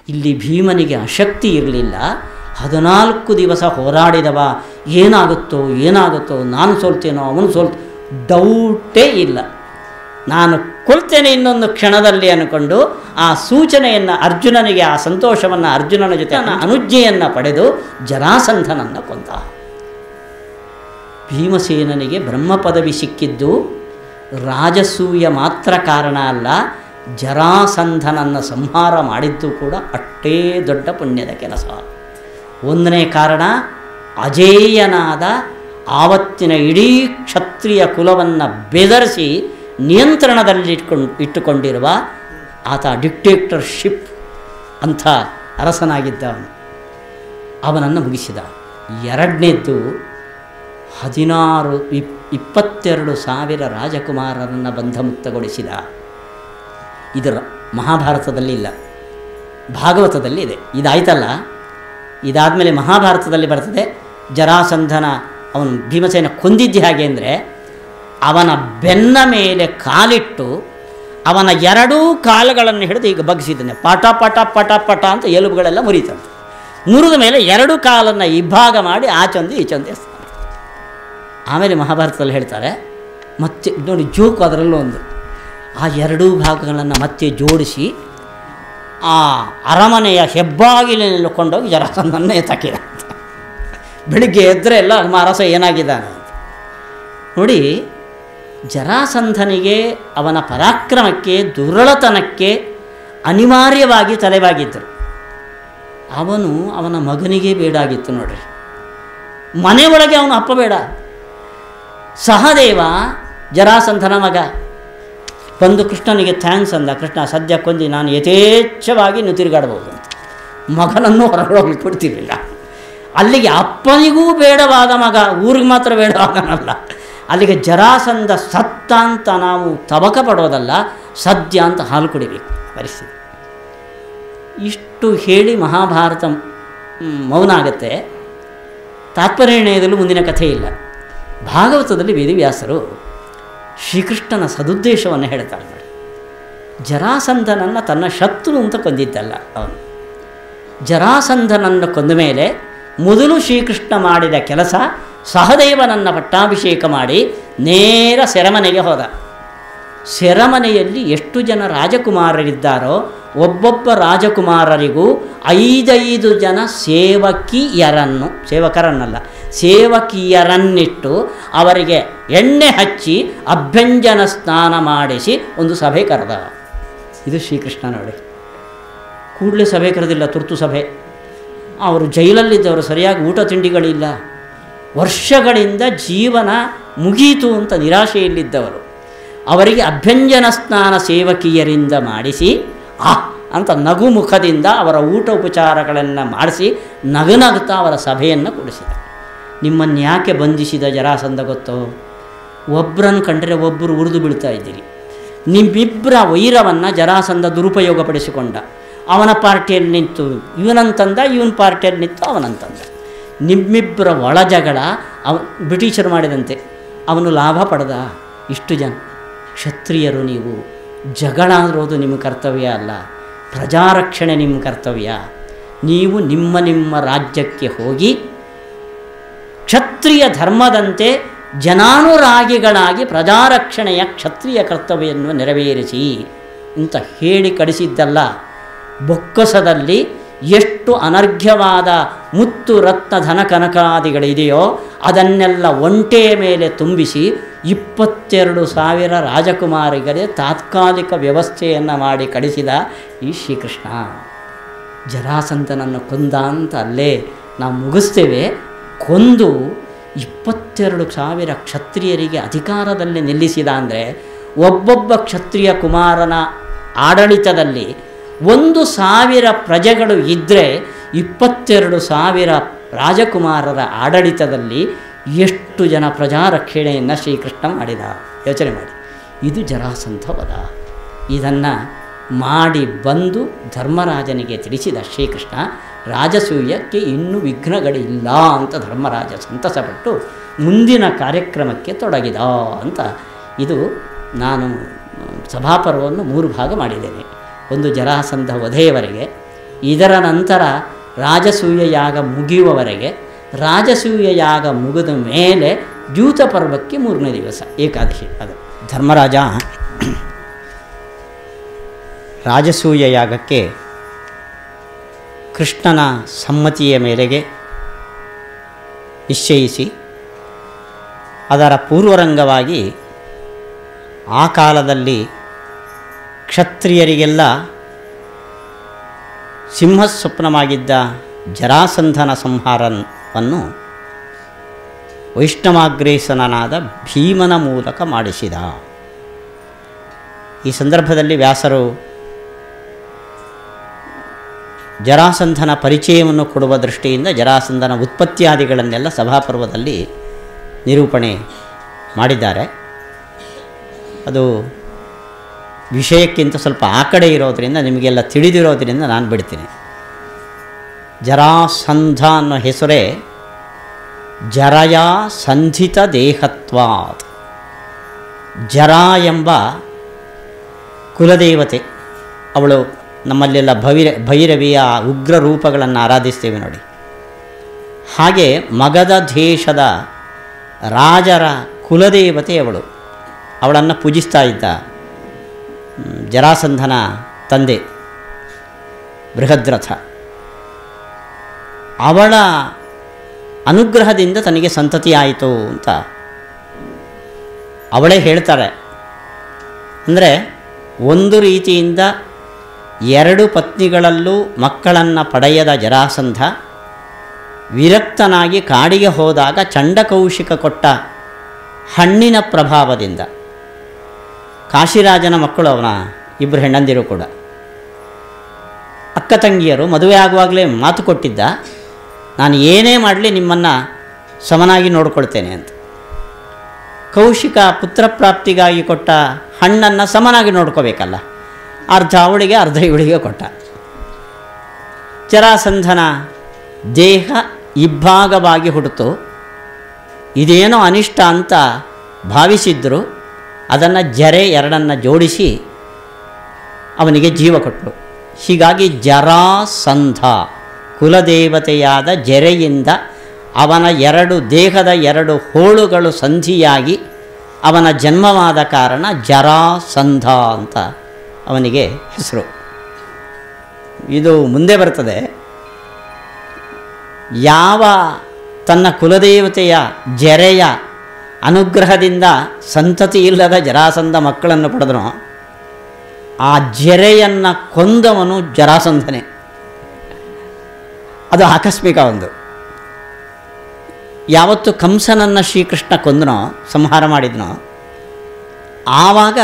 ಇಲ್ಲಿ ಭೀಮನಿಗೆ ಅಶಕ್ತಿ ಇರಲಿಲ್ಲ ಹದಿನಾಲ್ಕು ದಿವಸ ಹೋರಾಡಿದವ ಏನಾಗುತ್ತೋ ಏನಾಗುತ್ತೋ ನಾನು ಸೋಲ್ತೇನೋ ಅವನು ಸೋಲ್ ಡೌಟೇ ಇಲ್ಲ ನಾನು ಕೊಲ್ತೇನೆ ಇನ್ನೊಂದು ಕ್ಷಣದಲ್ಲಿ ಅನ್ಕೊಂಡು ಆ ಸೂಚನೆಯನ್ನು ಅರ್ಜುನನಿಗೆ ಆ ಸಂತೋಷವನ್ನು ಅರ್ಜುನನ ಜೊತೆ ನನ್ನ ಅನುಜ್ಞೆಯನ್ನು ಪಡೆದು ಜರಾಸಂಧನನ್ನು ಕೊಂದ ಭೀಮಸೇನನಿಗೆ ಬ್ರಹ್ಮ ಪದವಿ ಸಿಕ್ಕಿದ್ದು ರಾಜಸೂಯ ಮಾತ್ರ ಕಾರಣ ಅಲ್ಲ ಜರಾಸಂಧನನ್ನು ಸಂಹಾರ ಮಾಡಿದ್ದು ಕೂಡ ಅಷ್ಟೇ ದೊಡ್ಡ ಪುಣ್ಯದ ಕೆಲಸ ಒಂದನೇ ಕಾರಣ ಅಜೇಯನಾದ ಆವತ್ತಿನ ಇಡೀ ಕ್ಷತ್ರಿಯ ಕುಲವನ್ನು ಬೆದರಿಸಿ ನಿಯಂತ್ರಣದಲ್ಲಿ ಇಟ್ಕೊಂಡು ಇಟ್ಟುಕೊಂಡಿರುವ ಆತ ಡಿಕ್ಟೇಟರ್ಶಿಪ್ ಅಂಥ ಅರಸನಾಗಿದ್ದ ಅವನು ಅವನನ್ನು ಮುಗಿಸಿದ ಎರಡನೇದ್ದು ಹದಿನಾರು ಇಪ್ ಇಪ್ಪತ್ತೆರಡು ಸಾವಿರ ರಾಜಕುಮಾರರನ್ನು ಬಂಧಮುಕ್ತಗೊಳಿಸಿದ ಇದರ ಮಹಾಭಾರತದಲ್ಲಿ ಇಲ್ಲ ಭಾಗವತದಲ್ಲಿ ಇದೆ ಇದಾಯ್ತಲ್ಲ ಇದಾದಮೇಲೆ ಮಹಾಭಾರತದಲ್ಲಿ ಬರ್ತದೆ ಜರಾಸಂಧನ ಅವನು ಭೀಮಸೇನ ಕೊಂದಿದ್ದೆ ಹಾಗೆ ಅಂದರೆ ಅವನ ಬೆನ್ನ ಮೇಲೆ ಕಾಲಿಟ್ಟು ಅವನ ಎರಡೂ ಕಾಲುಗಳನ್ನು ಹಿಡಿದು ಈಗ ಬಗ್ಗಿಸಿದ್ದಾನೆ ಪಟ ಪಟ ಪಟ ಪಟ ಅಂತ ಎಲುಬುಗಳೆಲ್ಲ ಮುರಿತಂತೆ ಮುರಿದ ಮೇಲೆ ಎರಡು ಕಾಲನ್ನು ಇಬ್ಬಾಗ ಮಾಡಿ ಆಚೊಂದು ಈಚೊಂದು ಎಸ್ತಾನೆ ಆಮೇಲೆ ಮಹಾಭಾರತದಲ್ಲಿ ಹೇಳ್ತಾರೆ ಮತ್ತೆ ನೋಡಿ ಜೋಕು ಅದರಲ್ಲೂ ಒಂದು ಆ ಎರಡೂ ಭಾಗಗಳನ್ನು ಮತ್ತೆ ಜೋಡಿಸಿ ಆ ಅರಮನೆಯ ಹೆಬ್ಬಾಗಿಲಿನಲ್ಲಿ ಕೊಂಡೋಗಿ ಜರಾಸಂಧನ ಎತ್ತಾಕಿದ ಬೆಳಿಗ್ಗೆ ಎದ್ದರೆ ಎಲ್ಲ ಮಾರಸ ಏನಾಗಿದ್ದಾನೆ ಅಂತ ನೋಡಿ ಜರಾಸಂಧನಿಗೆ ಅವನ ಪರಾಕ್ರಮಕ್ಕೆ ದುರ್ಬಲತನಕ್ಕೆ ಅನಿವಾರ್ಯವಾಗಿ ತಲೆಬಾಗಿದ್ದರು ಅವನು ಅವನ ಮಗನಿಗೆ ಬೇಡಾಗಿತ್ತು ನೋಡ್ರಿ ಮನೆ ಒಳಗೆ ಅವನು ಅಪ್ಪ ಬೇಡ ಸಹದೇವ ಜರಾಸಂಧನ ಮಗ ಬಂದು ಕೃಷ್ಣನಿಗೆ ಥ್ಯಾಂಕ್ಸ್ ಅಂದ ಕೃಷ್ಣ ಸದ್ಯ ಕೊಂದಿ ನಾನು ಯಥೇಚ್ಛವಾಗಿ ನೀವು ತಿರುಗಾಡ್ಬೋದು ಅಂತ ಮಗನನ್ನು ಹೊರಗಡೆ ಹೋಗ್ಲಿಕ್ಕೆ ಬಿಡ್ತಿರ್ಲಿಲ್ಲ ಅಲ್ಲಿಗೆ ಅಪ್ಪನಿಗೂ ಬೇಡವಾದ ಮಗ ಊರಿಗೆ ಮಾತ್ರ ಬೇಡವಾದನಲ್ಲ ಅಲ್ಲಿಗೆ ಜರಾಸಂಧ ಸತ್ತ ಅಂತ ನಾವು ತಬಕ ಪಡೋದಲ್ಲ ಸದ್ಯ ಅಂತ ಹಾಲು ಕುಡಿಬೇಕು ಪರಿಸ್ಥಿತಿ ಇಷ್ಟು ಹೇಳಿ ಮಹಾಭಾರತ ಮ್, ಮೌನ ಆಗುತ್ತೆ ತಾತ್ಪರ್ಯಣಯದಲ್ಲೂ ಮುಂದಿನ ಕಥೆ ಇಲ್ಲ ಭಾಗವತದಲ್ಲಿ ವೇದವ್ಯಾಸರು ಶ್ರೀಕೃಷ್ಣನ ಸದುದ್ದೇಶವನ್ನು ಹೇಳ್ತಾರೆ ನೋಡಿ ಜರಾಸಂಧನನ್ನು ತನ್ನ ಶತ್ರು ಅಂತ ಕೊಂದಿದ್ದಲ್ಲ ಅವನು ಜರಾಸಂಧನನ್ನು ಕೊಂದ ಮೇಲೆ ಮೊದಲು ಶ್ರೀಕೃಷ್ಣ ಮಾಡಿದ ಕೆಲಸ ಸಹದೇವನನ್ನು ಪಟ್ಟಾಭಿಷೇಕ ಮಾಡಿ ನೇರ ಸೆರೆಮನೆಗೆ ಹೋದ ಸೆರೆಮನೆಯಲ್ಲಿ ಎಷ್ಟು ಜನ ರಾಜಕುಮಾರರಿದ್ದಾರೋ ಒಬ್ಬೊಬ್ಬ ರಾಜಕುಮಾರರಿಗೂ ಐದೈದು ಜನ ಸೇವಕಿಯರನ್ನು ಸೇವಕರನ್ನಲ್ಲ ಸೇವಕಿಯರನ್ನಿಟ್ಟು ಅವರಿಗೆ ಎಣ್ಣೆ ಹಚ್ಚಿ ಅಭ್ಯಂಜನ ಸ್ನಾನ ಮಾಡಿಸಿ ಒಂದು ಸಭೆ ಕರೆದ ಇದು ಶ್ರೀಕೃಷ್ಣ ನೋಡಿ ಕೂಡಲೇ ಸಭೆ ಕರೆದಿಲ್ಲ ತುರ್ತು ಸಭೆ ಅವರು ಜೈಲಲ್ಲಿದ್ದವರು ಸರಿಯಾಗಿ ಊಟ ತಿಂಡಿಗಳಿಲ್ಲ ವರ್ಷಗಳಿಂದ ಜೀವನ ಮುಗೀತು ಅಂತ ನಿರಾಶೆಯಲ್ಲಿದ್ದವರು ಅವರಿಗೆ ಅಭ್ಯಂಜನ ಸ್ನಾನ ಸೇವಕಿಯರಿಂದ ಮಾಡಿಸಿ ಆ ಅಂತ ನಗು ಮುಖದಿಂದ ಅವರ ಊಟ ಉಪಚಾರಗಳನ್ನು ಮಾಡಿಸಿ ನಗನಗ್ತಾ ಅವರ ಸಭೆಯನ್ನು ಕೊಡಿಸಿದ ನಿಮ್ಮನ್ನು ಯಾಕೆ ಬಂಧಿಸಿದ ಜರಾಸಂಧ ಗೊತ್ತೋ ಒಬ್ಬರನ್ನು ಕಂಡರೆ ಒಬ್ಬರು ಉರಿದು ಬೀಳ್ತಾ ಇದ್ದೀರಿ ನಿಮ್ಮಿಬ್ಬರ ವೈರವನ್ನು ಜರಾಸಂಧ ದುರುಪಯೋಗಪಡಿಸಿಕೊಂಡ ಅವನ ಪಾರ್ಟಿಯಲ್ಲಿ ನಿಂತು ಇವನಂತಂದ ಇವನ ಪಾರ್ಟಿಯಲ್ಲಿ ನಿಂತು ಅವನಂತಂದ ನಿಮ್ಮಿಬ್ಬರ ಒಳ ಜಗಳ ಅವ ಬ್ರಿಟಿಷರು ಮಾಡಿದಂತೆ ಅವನು ಲಾಭ ಪಡೆದ ಇಷ್ಟು ಜನ ಕ್ಷತ್ರಿಯರು ನೀವು ಜಗಳ ಇರೋದು ನಿಮ್ಮ ಕರ್ತವ್ಯ ಅಲ್ಲ ಪ್ರಜಾರಕ್ಷಣೆ ನಿಮ್ಮ ಕರ್ತವ್ಯ ನೀವು ನಿಮ್ಮ ನಿಮ್ಮ ರಾಜ್ಯಕ್ಕೆ ಹೋಗಿ ಕ್ಷತ್ರಿಯ ಧರ್ಮದಂತೆ ಜನಾನುರಾಗಿಗಳಾಗಿ ಪ್ರಜಾರಕ್ಷಣೆಯ ಕ್ಷತ್ರಿಯ ಕರ್ತವ್ಯವನ್ನು ನೆರವೇರಿಸಿ ಅಂತ ಹೇಳಿ ಕಳಿಸಿದ್ದಲ್ಲ ಬೊಕ್ಕಸದಲ್ಲಿ ಎಷ್ಟು ಅನರ್ಘ್ಯವಾದ ಮುತ್ತು ರತ್ನ ಧನ ಕನಕಾದಿಗಳಿದೆಯೋ ಅದನ್ನೆಲ್ಲ ಒಂಟೆಯ ಮೇಲೆ ತುಂಬಿಸಿ ಇಪ್ಪತ್ತೆರಡು ಸಾವಿರ ರಾಜಕುಮಾರಿಗರೇ ತಾತ್ಕಾಲಿಕ ವ್ಯವಸ್ಥೆಯನ್ನು ಮಾಡಿ ಕಳಿಸಿದ ಈ ಶ್ರೀಕೃಷ್ಣ ಜರಾಸಂತನನ್ನು ಕೊಂದ ಅಂತ ಅಲ್ಲೇ ನಾವು ಮುಗಿಸ್ತೇವೆ ಕೊಂದು ಇಪ್ಪತ್ತೆರಡು ಸಾವಿರ ಕ್ಷತ್ರಿಯರಿಗೆ ಅಧಿಕಾರದಲ್ಲಿ ನಿಲ್ಲಿಸಿದ ಅಂದರೆ ಒಬ್ಬೊಬ್ಬ ಕ್ಷತ್ರಿಯ ಕುಮಾರನ ಆಡಳಿತದಲ್ಲಿ ಒಂದು ಸಾವಿರ ಪ್ರಜೆಗಳು ಇದ್ದರೆ ಇಪ್ಪತ್ತೆರಡು ಸಾವಿರ ರಾಜಕುಮಾರರ ಆಡಳಿತದಲ್ಲಿ ಎಷ್ಟು ಜನ ಪ್ರಜಾರಕ್ಷಣೆಯನ್ನು ಶ್ರೀಕೃಷ್ಣ ಮಾಡಿದ ಯೋಚನೆ ಮಾಡಿ ಇದು ಜರಾಸಂಧ ವಧ ಇದನ್ನು ಮಾಡಿ ಬಂದು ಧರ್ಮರಾಜನಿಗೆ ತಿಳಿಸಿದ ಶ್ರೀಕೃಷ್ಣ ರಾಜಸೂಯಕ್ಕೆ ಇನ್ನೂ ವಿಘ್ನಗಳಿಲ್ಲ ಅಂತ ಧರ್ಮರಾಜ ಸಂತಸಪಟ್ಟು ಮುಂದಿನ ಕಾರ್ಯಕ್ರಮಕ್ಕೆ ತೊಡಗಿದ ಅಂತ ಇದು ನಾನು ಸಭಾಪರ್ವವನ್ನು ಮೂರು ಭಾಗ ಮಾಡಿದ್ದೇನೆ ಒಂದು ಜರಾಸಂಧ ವಧೆಯವರೆಗೆ ಇದರ ನಂತರ ರಾಜಸೂಯ ಯಾಗ ಮುಗಿಯುವವರೆಗೆ ರಾಜಸೂಯ ಯಾಗ ಮುಗಿದ ಮೇಲೆ ದ್ಯೂತ ಪರ್ವಕ್ಕೆ ಮೂರನೇ ದಿವಸ ಏಕಾದಶಿ ಅದು ಧರ್ಮರಾಜ ರಾಜಸೂಯ ಯಾಗಕ್ಕೆ ಕೃಷ್ಣನ ಸಮ್ಮತಿಯ ಮೇರೆಗೆ ನಿಶ್ಚಯಿಸಿ ಅದರ ಪೂರ್ವರಂಗವಾಗಿ ಆ ಕಾಲದಲ್ಲಿ ಕ್ಷತ್ರಿಯರಿಗೆಲ್ಲ ಸಿಂಹಸ್ವಪ್ನವಾಗಿದ್ದ ಜರಾಸಂಧನ ಸಂಹಾರವನ್ನು ವೈಷ್ಣವಾಗ್ರೇಸನಾದ ಭೀಮನ ಮೂಲಕ ಮಾಡಿಸಿದ ಈ ಸಂದರ್ಭದಲ್ಲಿ ವ್ಯಾಸರು ಜರಾಸಂಧನ ಪರಿಚಯವನ್ನು ಕೊಡುವ ದೃಷ್ಟಿಯಿಂದ ಜರಾಸಂಧನ ಉತ್ಪತ್ತಿಯಾದಿಗಳನ್ನೆಲ್ಲ ಸಭಾಪರ್ವದಲ್ಲಿ ನಿರೂಪಣೆ ಮಾಡಿದ್ದಾರೆ ಅದು ವಿಷಯಕ್ಕಿಂತ ಸ್ವಲ್ಪ ಆ ಕಡೆ ಇರೋದರಿಂದ ನಿಮಗೆಲ್ಲ ತಿಳಿದಿರೋದರಿಂದ ನಾನು ಬಿಡ್ತೀನಿ ಜರಾಸಂಧ ಅನ್ನೋ ಹೆಸರೇ ಜರಯ ಸಂಧಿತ ದೇಹತ್ವಾತ್ ಜರ ಎಂಬ ಕುಲದೇವತೆ ಅವಳು ನಮ್ಮಲ್ಲೆಲ್ಲ ಭೈರ ಭೈರವಿಯ ಉಗ್ರ ರೂಪಗಳನ್ನು ಆರಾಧಿಸ್ತೇವೆ ನೋಡಿ ಹಾಗೆ ಮಗಧ ದೇಶದ ರಾಜರ ಕುಲದೇವತೆ ಅವಳು ಅವಳನ್ನು ಪೂಜಿಸ್ತಾ ಇದ್ದ ಮ್, ಜರಾಸಂಧನ ತಂದೆ ಬೃಹದ್ರಥ ಅವಳ ಅನುಗ್ರಹದಿಂದ ತನಗೆ ಸಂತತಿ ಆಯಿತು ಅಂತ ಅವಳೇ ಹೇಳ್ತಾರೆ ಅಂದರೆ ಒಂದು ರೀತಿಯಿಂದ ಎರಡು ಪತ್ನಿಗಳಲ್ಲೂ ಮಕ್ಕಳನ್ನು ಪಡೆಯದ ಜರಾಸಂಧ ವಿರಕ್ತನಾಗಿ ಕಾಡಿಗೆ ಹೋದಾಗ ಚಂಡಕೌಶಿಕ ಕೊಟ್ಟ ಹಣ್ಣಿನ ಪ್ರಭಾವದಿಂದ ಕಾಶಿರಾಜನ ಮಕ್ಕಳು ಅವನ ಇಬ್ಬರು ಹೆಣ್ಣಂದಿರು ಕೂಡ ಅಕ್ಕ ತಂಗಿಯರು ಮದುವೆ ಆಗುವಾಗಲೇ ಮಾತು ಕೊಟ್ಟಿದ್ದ ನಾನು ಏನೇ ಮಾಡಲಿ ನಿಮ್ಮನ್ನು ಸಮನಾಗಿ ನೋಡ್ಕೊಳ್ತೇನೆ ಅಂತ ಕೌಶಿಕ ಪುತ್ರ ಪ್ರಾಪ್ತಿಗಾಗಿ ಕೊಟ್ಟ ಹಣ್ಣನ್ನು ಸಮನಾಗಿ ನೋಡ್ಕೋಬೇಕಲ್ಲ ಅರ್ಧ ಅವಳಿಗೆ ಅರ್ಧ ಇವಳಿಗೆ ಕೊಟ್ಟ ಜರಾಸಂಧನ ದೇಹ ಇಬ್ಬಾಗವಾಗಿ ಹುಟ್ಟಿತು ಇದೇನೋ ಅನಿಷ್ಟ ಅಂತ ಭಾವಿಸಿದ್ರು ಅದನ್ನು ಜರೆ ಎರಡನ್ನು ಜೋಡಿಸಿ ಅವನಿಗೆ ಜೀವ ಕೊಟ್ಟರು ಹೀಗಾಗಿ ಜರಾಸಂಧ ಕುಲದೇವತೆಯಾದ ಜರೆಯಿಂದ ಅವನ ಎರಡು ದೇಹದ ಎರಡು ಹೋಳುಗಳು ಸಂಧಿಯಾಗಿ ಅವನ ಜನ್ಮವಾದ ಕಾರಣ ಜರಾಸಂಧ ಅಂತ ಅವನಿಗೆ ಹೆಸರು ಇದು ಮುಂದೆ ಬರ್ತದೆ ಯಾವ ತನ್ನ ಕುಲದೇವತೆಯ ಜರೆಯ ಅನುಗ್ರಹದಿಂದ ಸಂತತಿ ಇಲ್ಲದ ಜರಾಸಂಧ ಮಕ್ಕಳನ್ನು ಪಡೆದನೋ ಆ ಜರೆಯನ್ನು ಕೊಂದವನು ಜರಾಸಂಧನೆ ಅದು ಆಕಸ್ಮಿಕ ಒಂದು ಯಾವತ್ತು ಕಂಸನನ್ನು ಶ್ರೀಕೃಷ್ಣ ಕೊಂದನೋ ಸಂಹಾರ ಮಾಡಿದನೋ ಆವಾಗ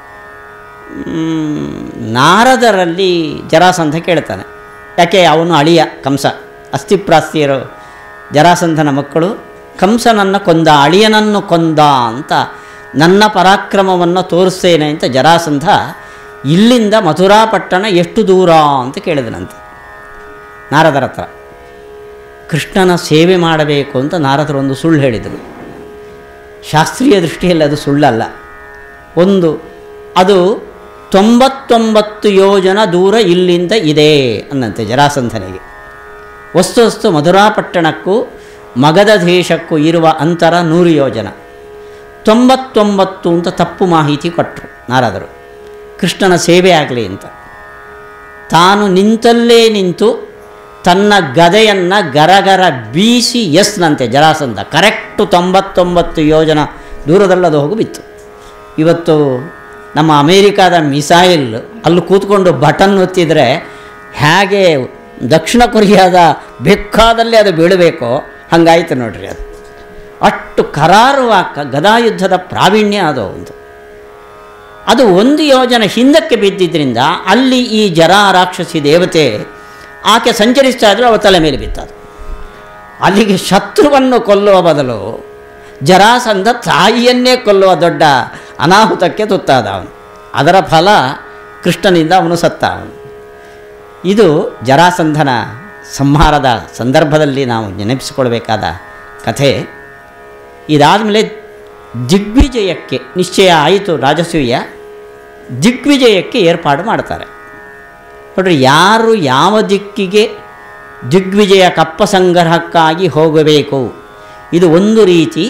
ಮ್, ನಾರದರಲ್ಲಿ ಜರಾಸಂಧ ಕೇಳ್ತಾನೆ ಯಾಕೆ ಅವನು ಅಳಿಯ ಕಂಸ ಅಸ್ಥಿಪ್ರಾಸ್ತಿಯರು ಜರಾಸಂಧನ ಮಕ್ಕಳು ಕಂಸನನ್ನು ಕೊಂದ ಅಳಿಯನನ್ನು ಕೊಂದ ಅಂತ ನನ್ನ ಪರಾಕ್ರಮವನ್ನು ತೋರಿಸ್ತೇನೆ ಅಂತ ಜರಾಸಂಧ ಇಲ್ಲಿಂದ ಮಥುರಾಪಟ್ಟಣ ಎಷ್ಟು ದೂರ ಅಂತ ಕೇಳಿದನಂತೆ ನಾರದರ ಹತ್ರ ಕೃಷ್ಣನ ಸೇವೆ ಮಾಡಬೇಕು ಅಂತ ನಾರದರು ಒಂದು ಸುಳ್ಳು ಹೇಳಿದರು ಶಾಸ್ತ್ರೀಯ ದೃಷ್ಟಿಯಲ್ಲಿ ಅದು ಸುಳ್ಳಲ್ಲ ಒಂದು ಅದು ತೊಂಬತ್ತೊಂಬತ್ತು ಯೋಜನ ದೂರ ಇಲ್ಲಿಂದ ಇದೆ ಅನ್ನಂತೆ ಜರಾಸಂಧನಿಗೆ ವಸ್ತು ವಸ್ತು ಮಧುರಾಪಟ್ಟಣಕ್ಕೂ ಮಗಧ ದೇಶಕ್ಕೂ ಇರುವ ಅಂತರ ನೂರು ಯೋಜನ ತೊಂಬತ್ತೊಂಬತ್ತು ಅಂತ ತಪ್ಪು ಮಾಹಿತಿ ಕೊಟ್ಟರು ನಾರದರು ಕೃಷ್ಣನ ಸೇವೆ ಆಗಲಿ ಅಂತ ತಾನು ನಿಂತಲ್ಲೇ ನಿಂತು ತನ್ನ ಗದೆಯನ್ನು ಗರಗರ ಬೀಸಿ ಎಸ್ನಂತೆ ಜರಾಸಂಧ ಕರೆಕ್ಟು ತೊಂಬತ್ತೊಂಬತ್ತು ಯೋಜನ ದೂರದಲ್ಲದು ಹೋಗಿ ಬಿತ್ತು ಇವತ್ತು ನಮ್ಮ ಅಮೇರಿಕಾದ ಮಿಸೈಲ್ ಅಲ್ಲಿ ಕೂತ್ಕೊಂಡು ಬಟನ್ ಒತ್ತಿದರೆ ಹೇಗೆ ದಕ್ಷಿಣ ಕೊರಿಯಾದ ಬೆಕ್ಕಾದಲ್ಲಿ ಅದು ಬೀಳಬೇಕೋ ಹಂಗಾಯ್ತು ನೋಡ್ರಿ ಅದು ಅಷ್ಟು ಕರಾರುವಾಕ ಗದಾಯುದ್ಧದ ಪ್ರಾವೀಣ್ಯ ಅದು ಒಂದು ಅದು ಒಂದು ಯೋಜನೆ ಹಿಂದಕ್ಕೆ ಬಿದ್ದಿದ್ದರಿಂದ ಅಲ್ಲಿ ಈ ಜರ ರಾಕ್ಷಸಿ ದೇವತೆ ಆಕೆ ಸಂಚರಿಸ್ತಾ ಇದ್ರು ಅವಳ ತಲೆ ಮೇಲೆ ಬಿತ್ತದು ಅಲ್ಲಿಗೆ ಶತ್ರುವನ್ನು ಕೊಲ್ಲುವ ಬದಲು ಜರಾಸಂಧ ತಾಯಿಯನ್ನೇ ಕೊಲ್ಲುವ ದೊಡ್ಡ ಅನಾಹುತಕ್ಕೆ ತುತ್ತಾದ ಅವನು ಅದರ ಫಲ ಕೃಷ್ಣನಿಂದ ಅವನು ಸತ್ತ ಅವನು ಇದು ಜರಾಸಂಧನ ಸಂಹಾರದ ಸಂದರ್ಭದಲ್ಲಿ ನಾವು ನೆನಪಿಸಿಕೊಳ್ಬೇಕಾದ ಕಥೆ ಇದಾದಮೇಲೆ ದಿಗ್ವಿಜಯಕ್ಕೆ ನಿಶ್ಚಯ ಆಯಿತು ರಾಜಸೂಯ ದಿಗ್ವಿಜಯಕ್ಕೆ ಏರ್ಪಾಡು ಮಾಡ್ತಾರೆ ನೋಡ್ರಿ ಯಾರು ಯಾವ ದಿಕ್ಕಿಗೆ ದಿಗ್ವಿಜಯ ಕಪ್ಪ ಸಂಗ್ರಹಕ್ಕಾಗಿ ಹೋಗಬೇಕು ಇದು ಒಂದು ರೀತಿ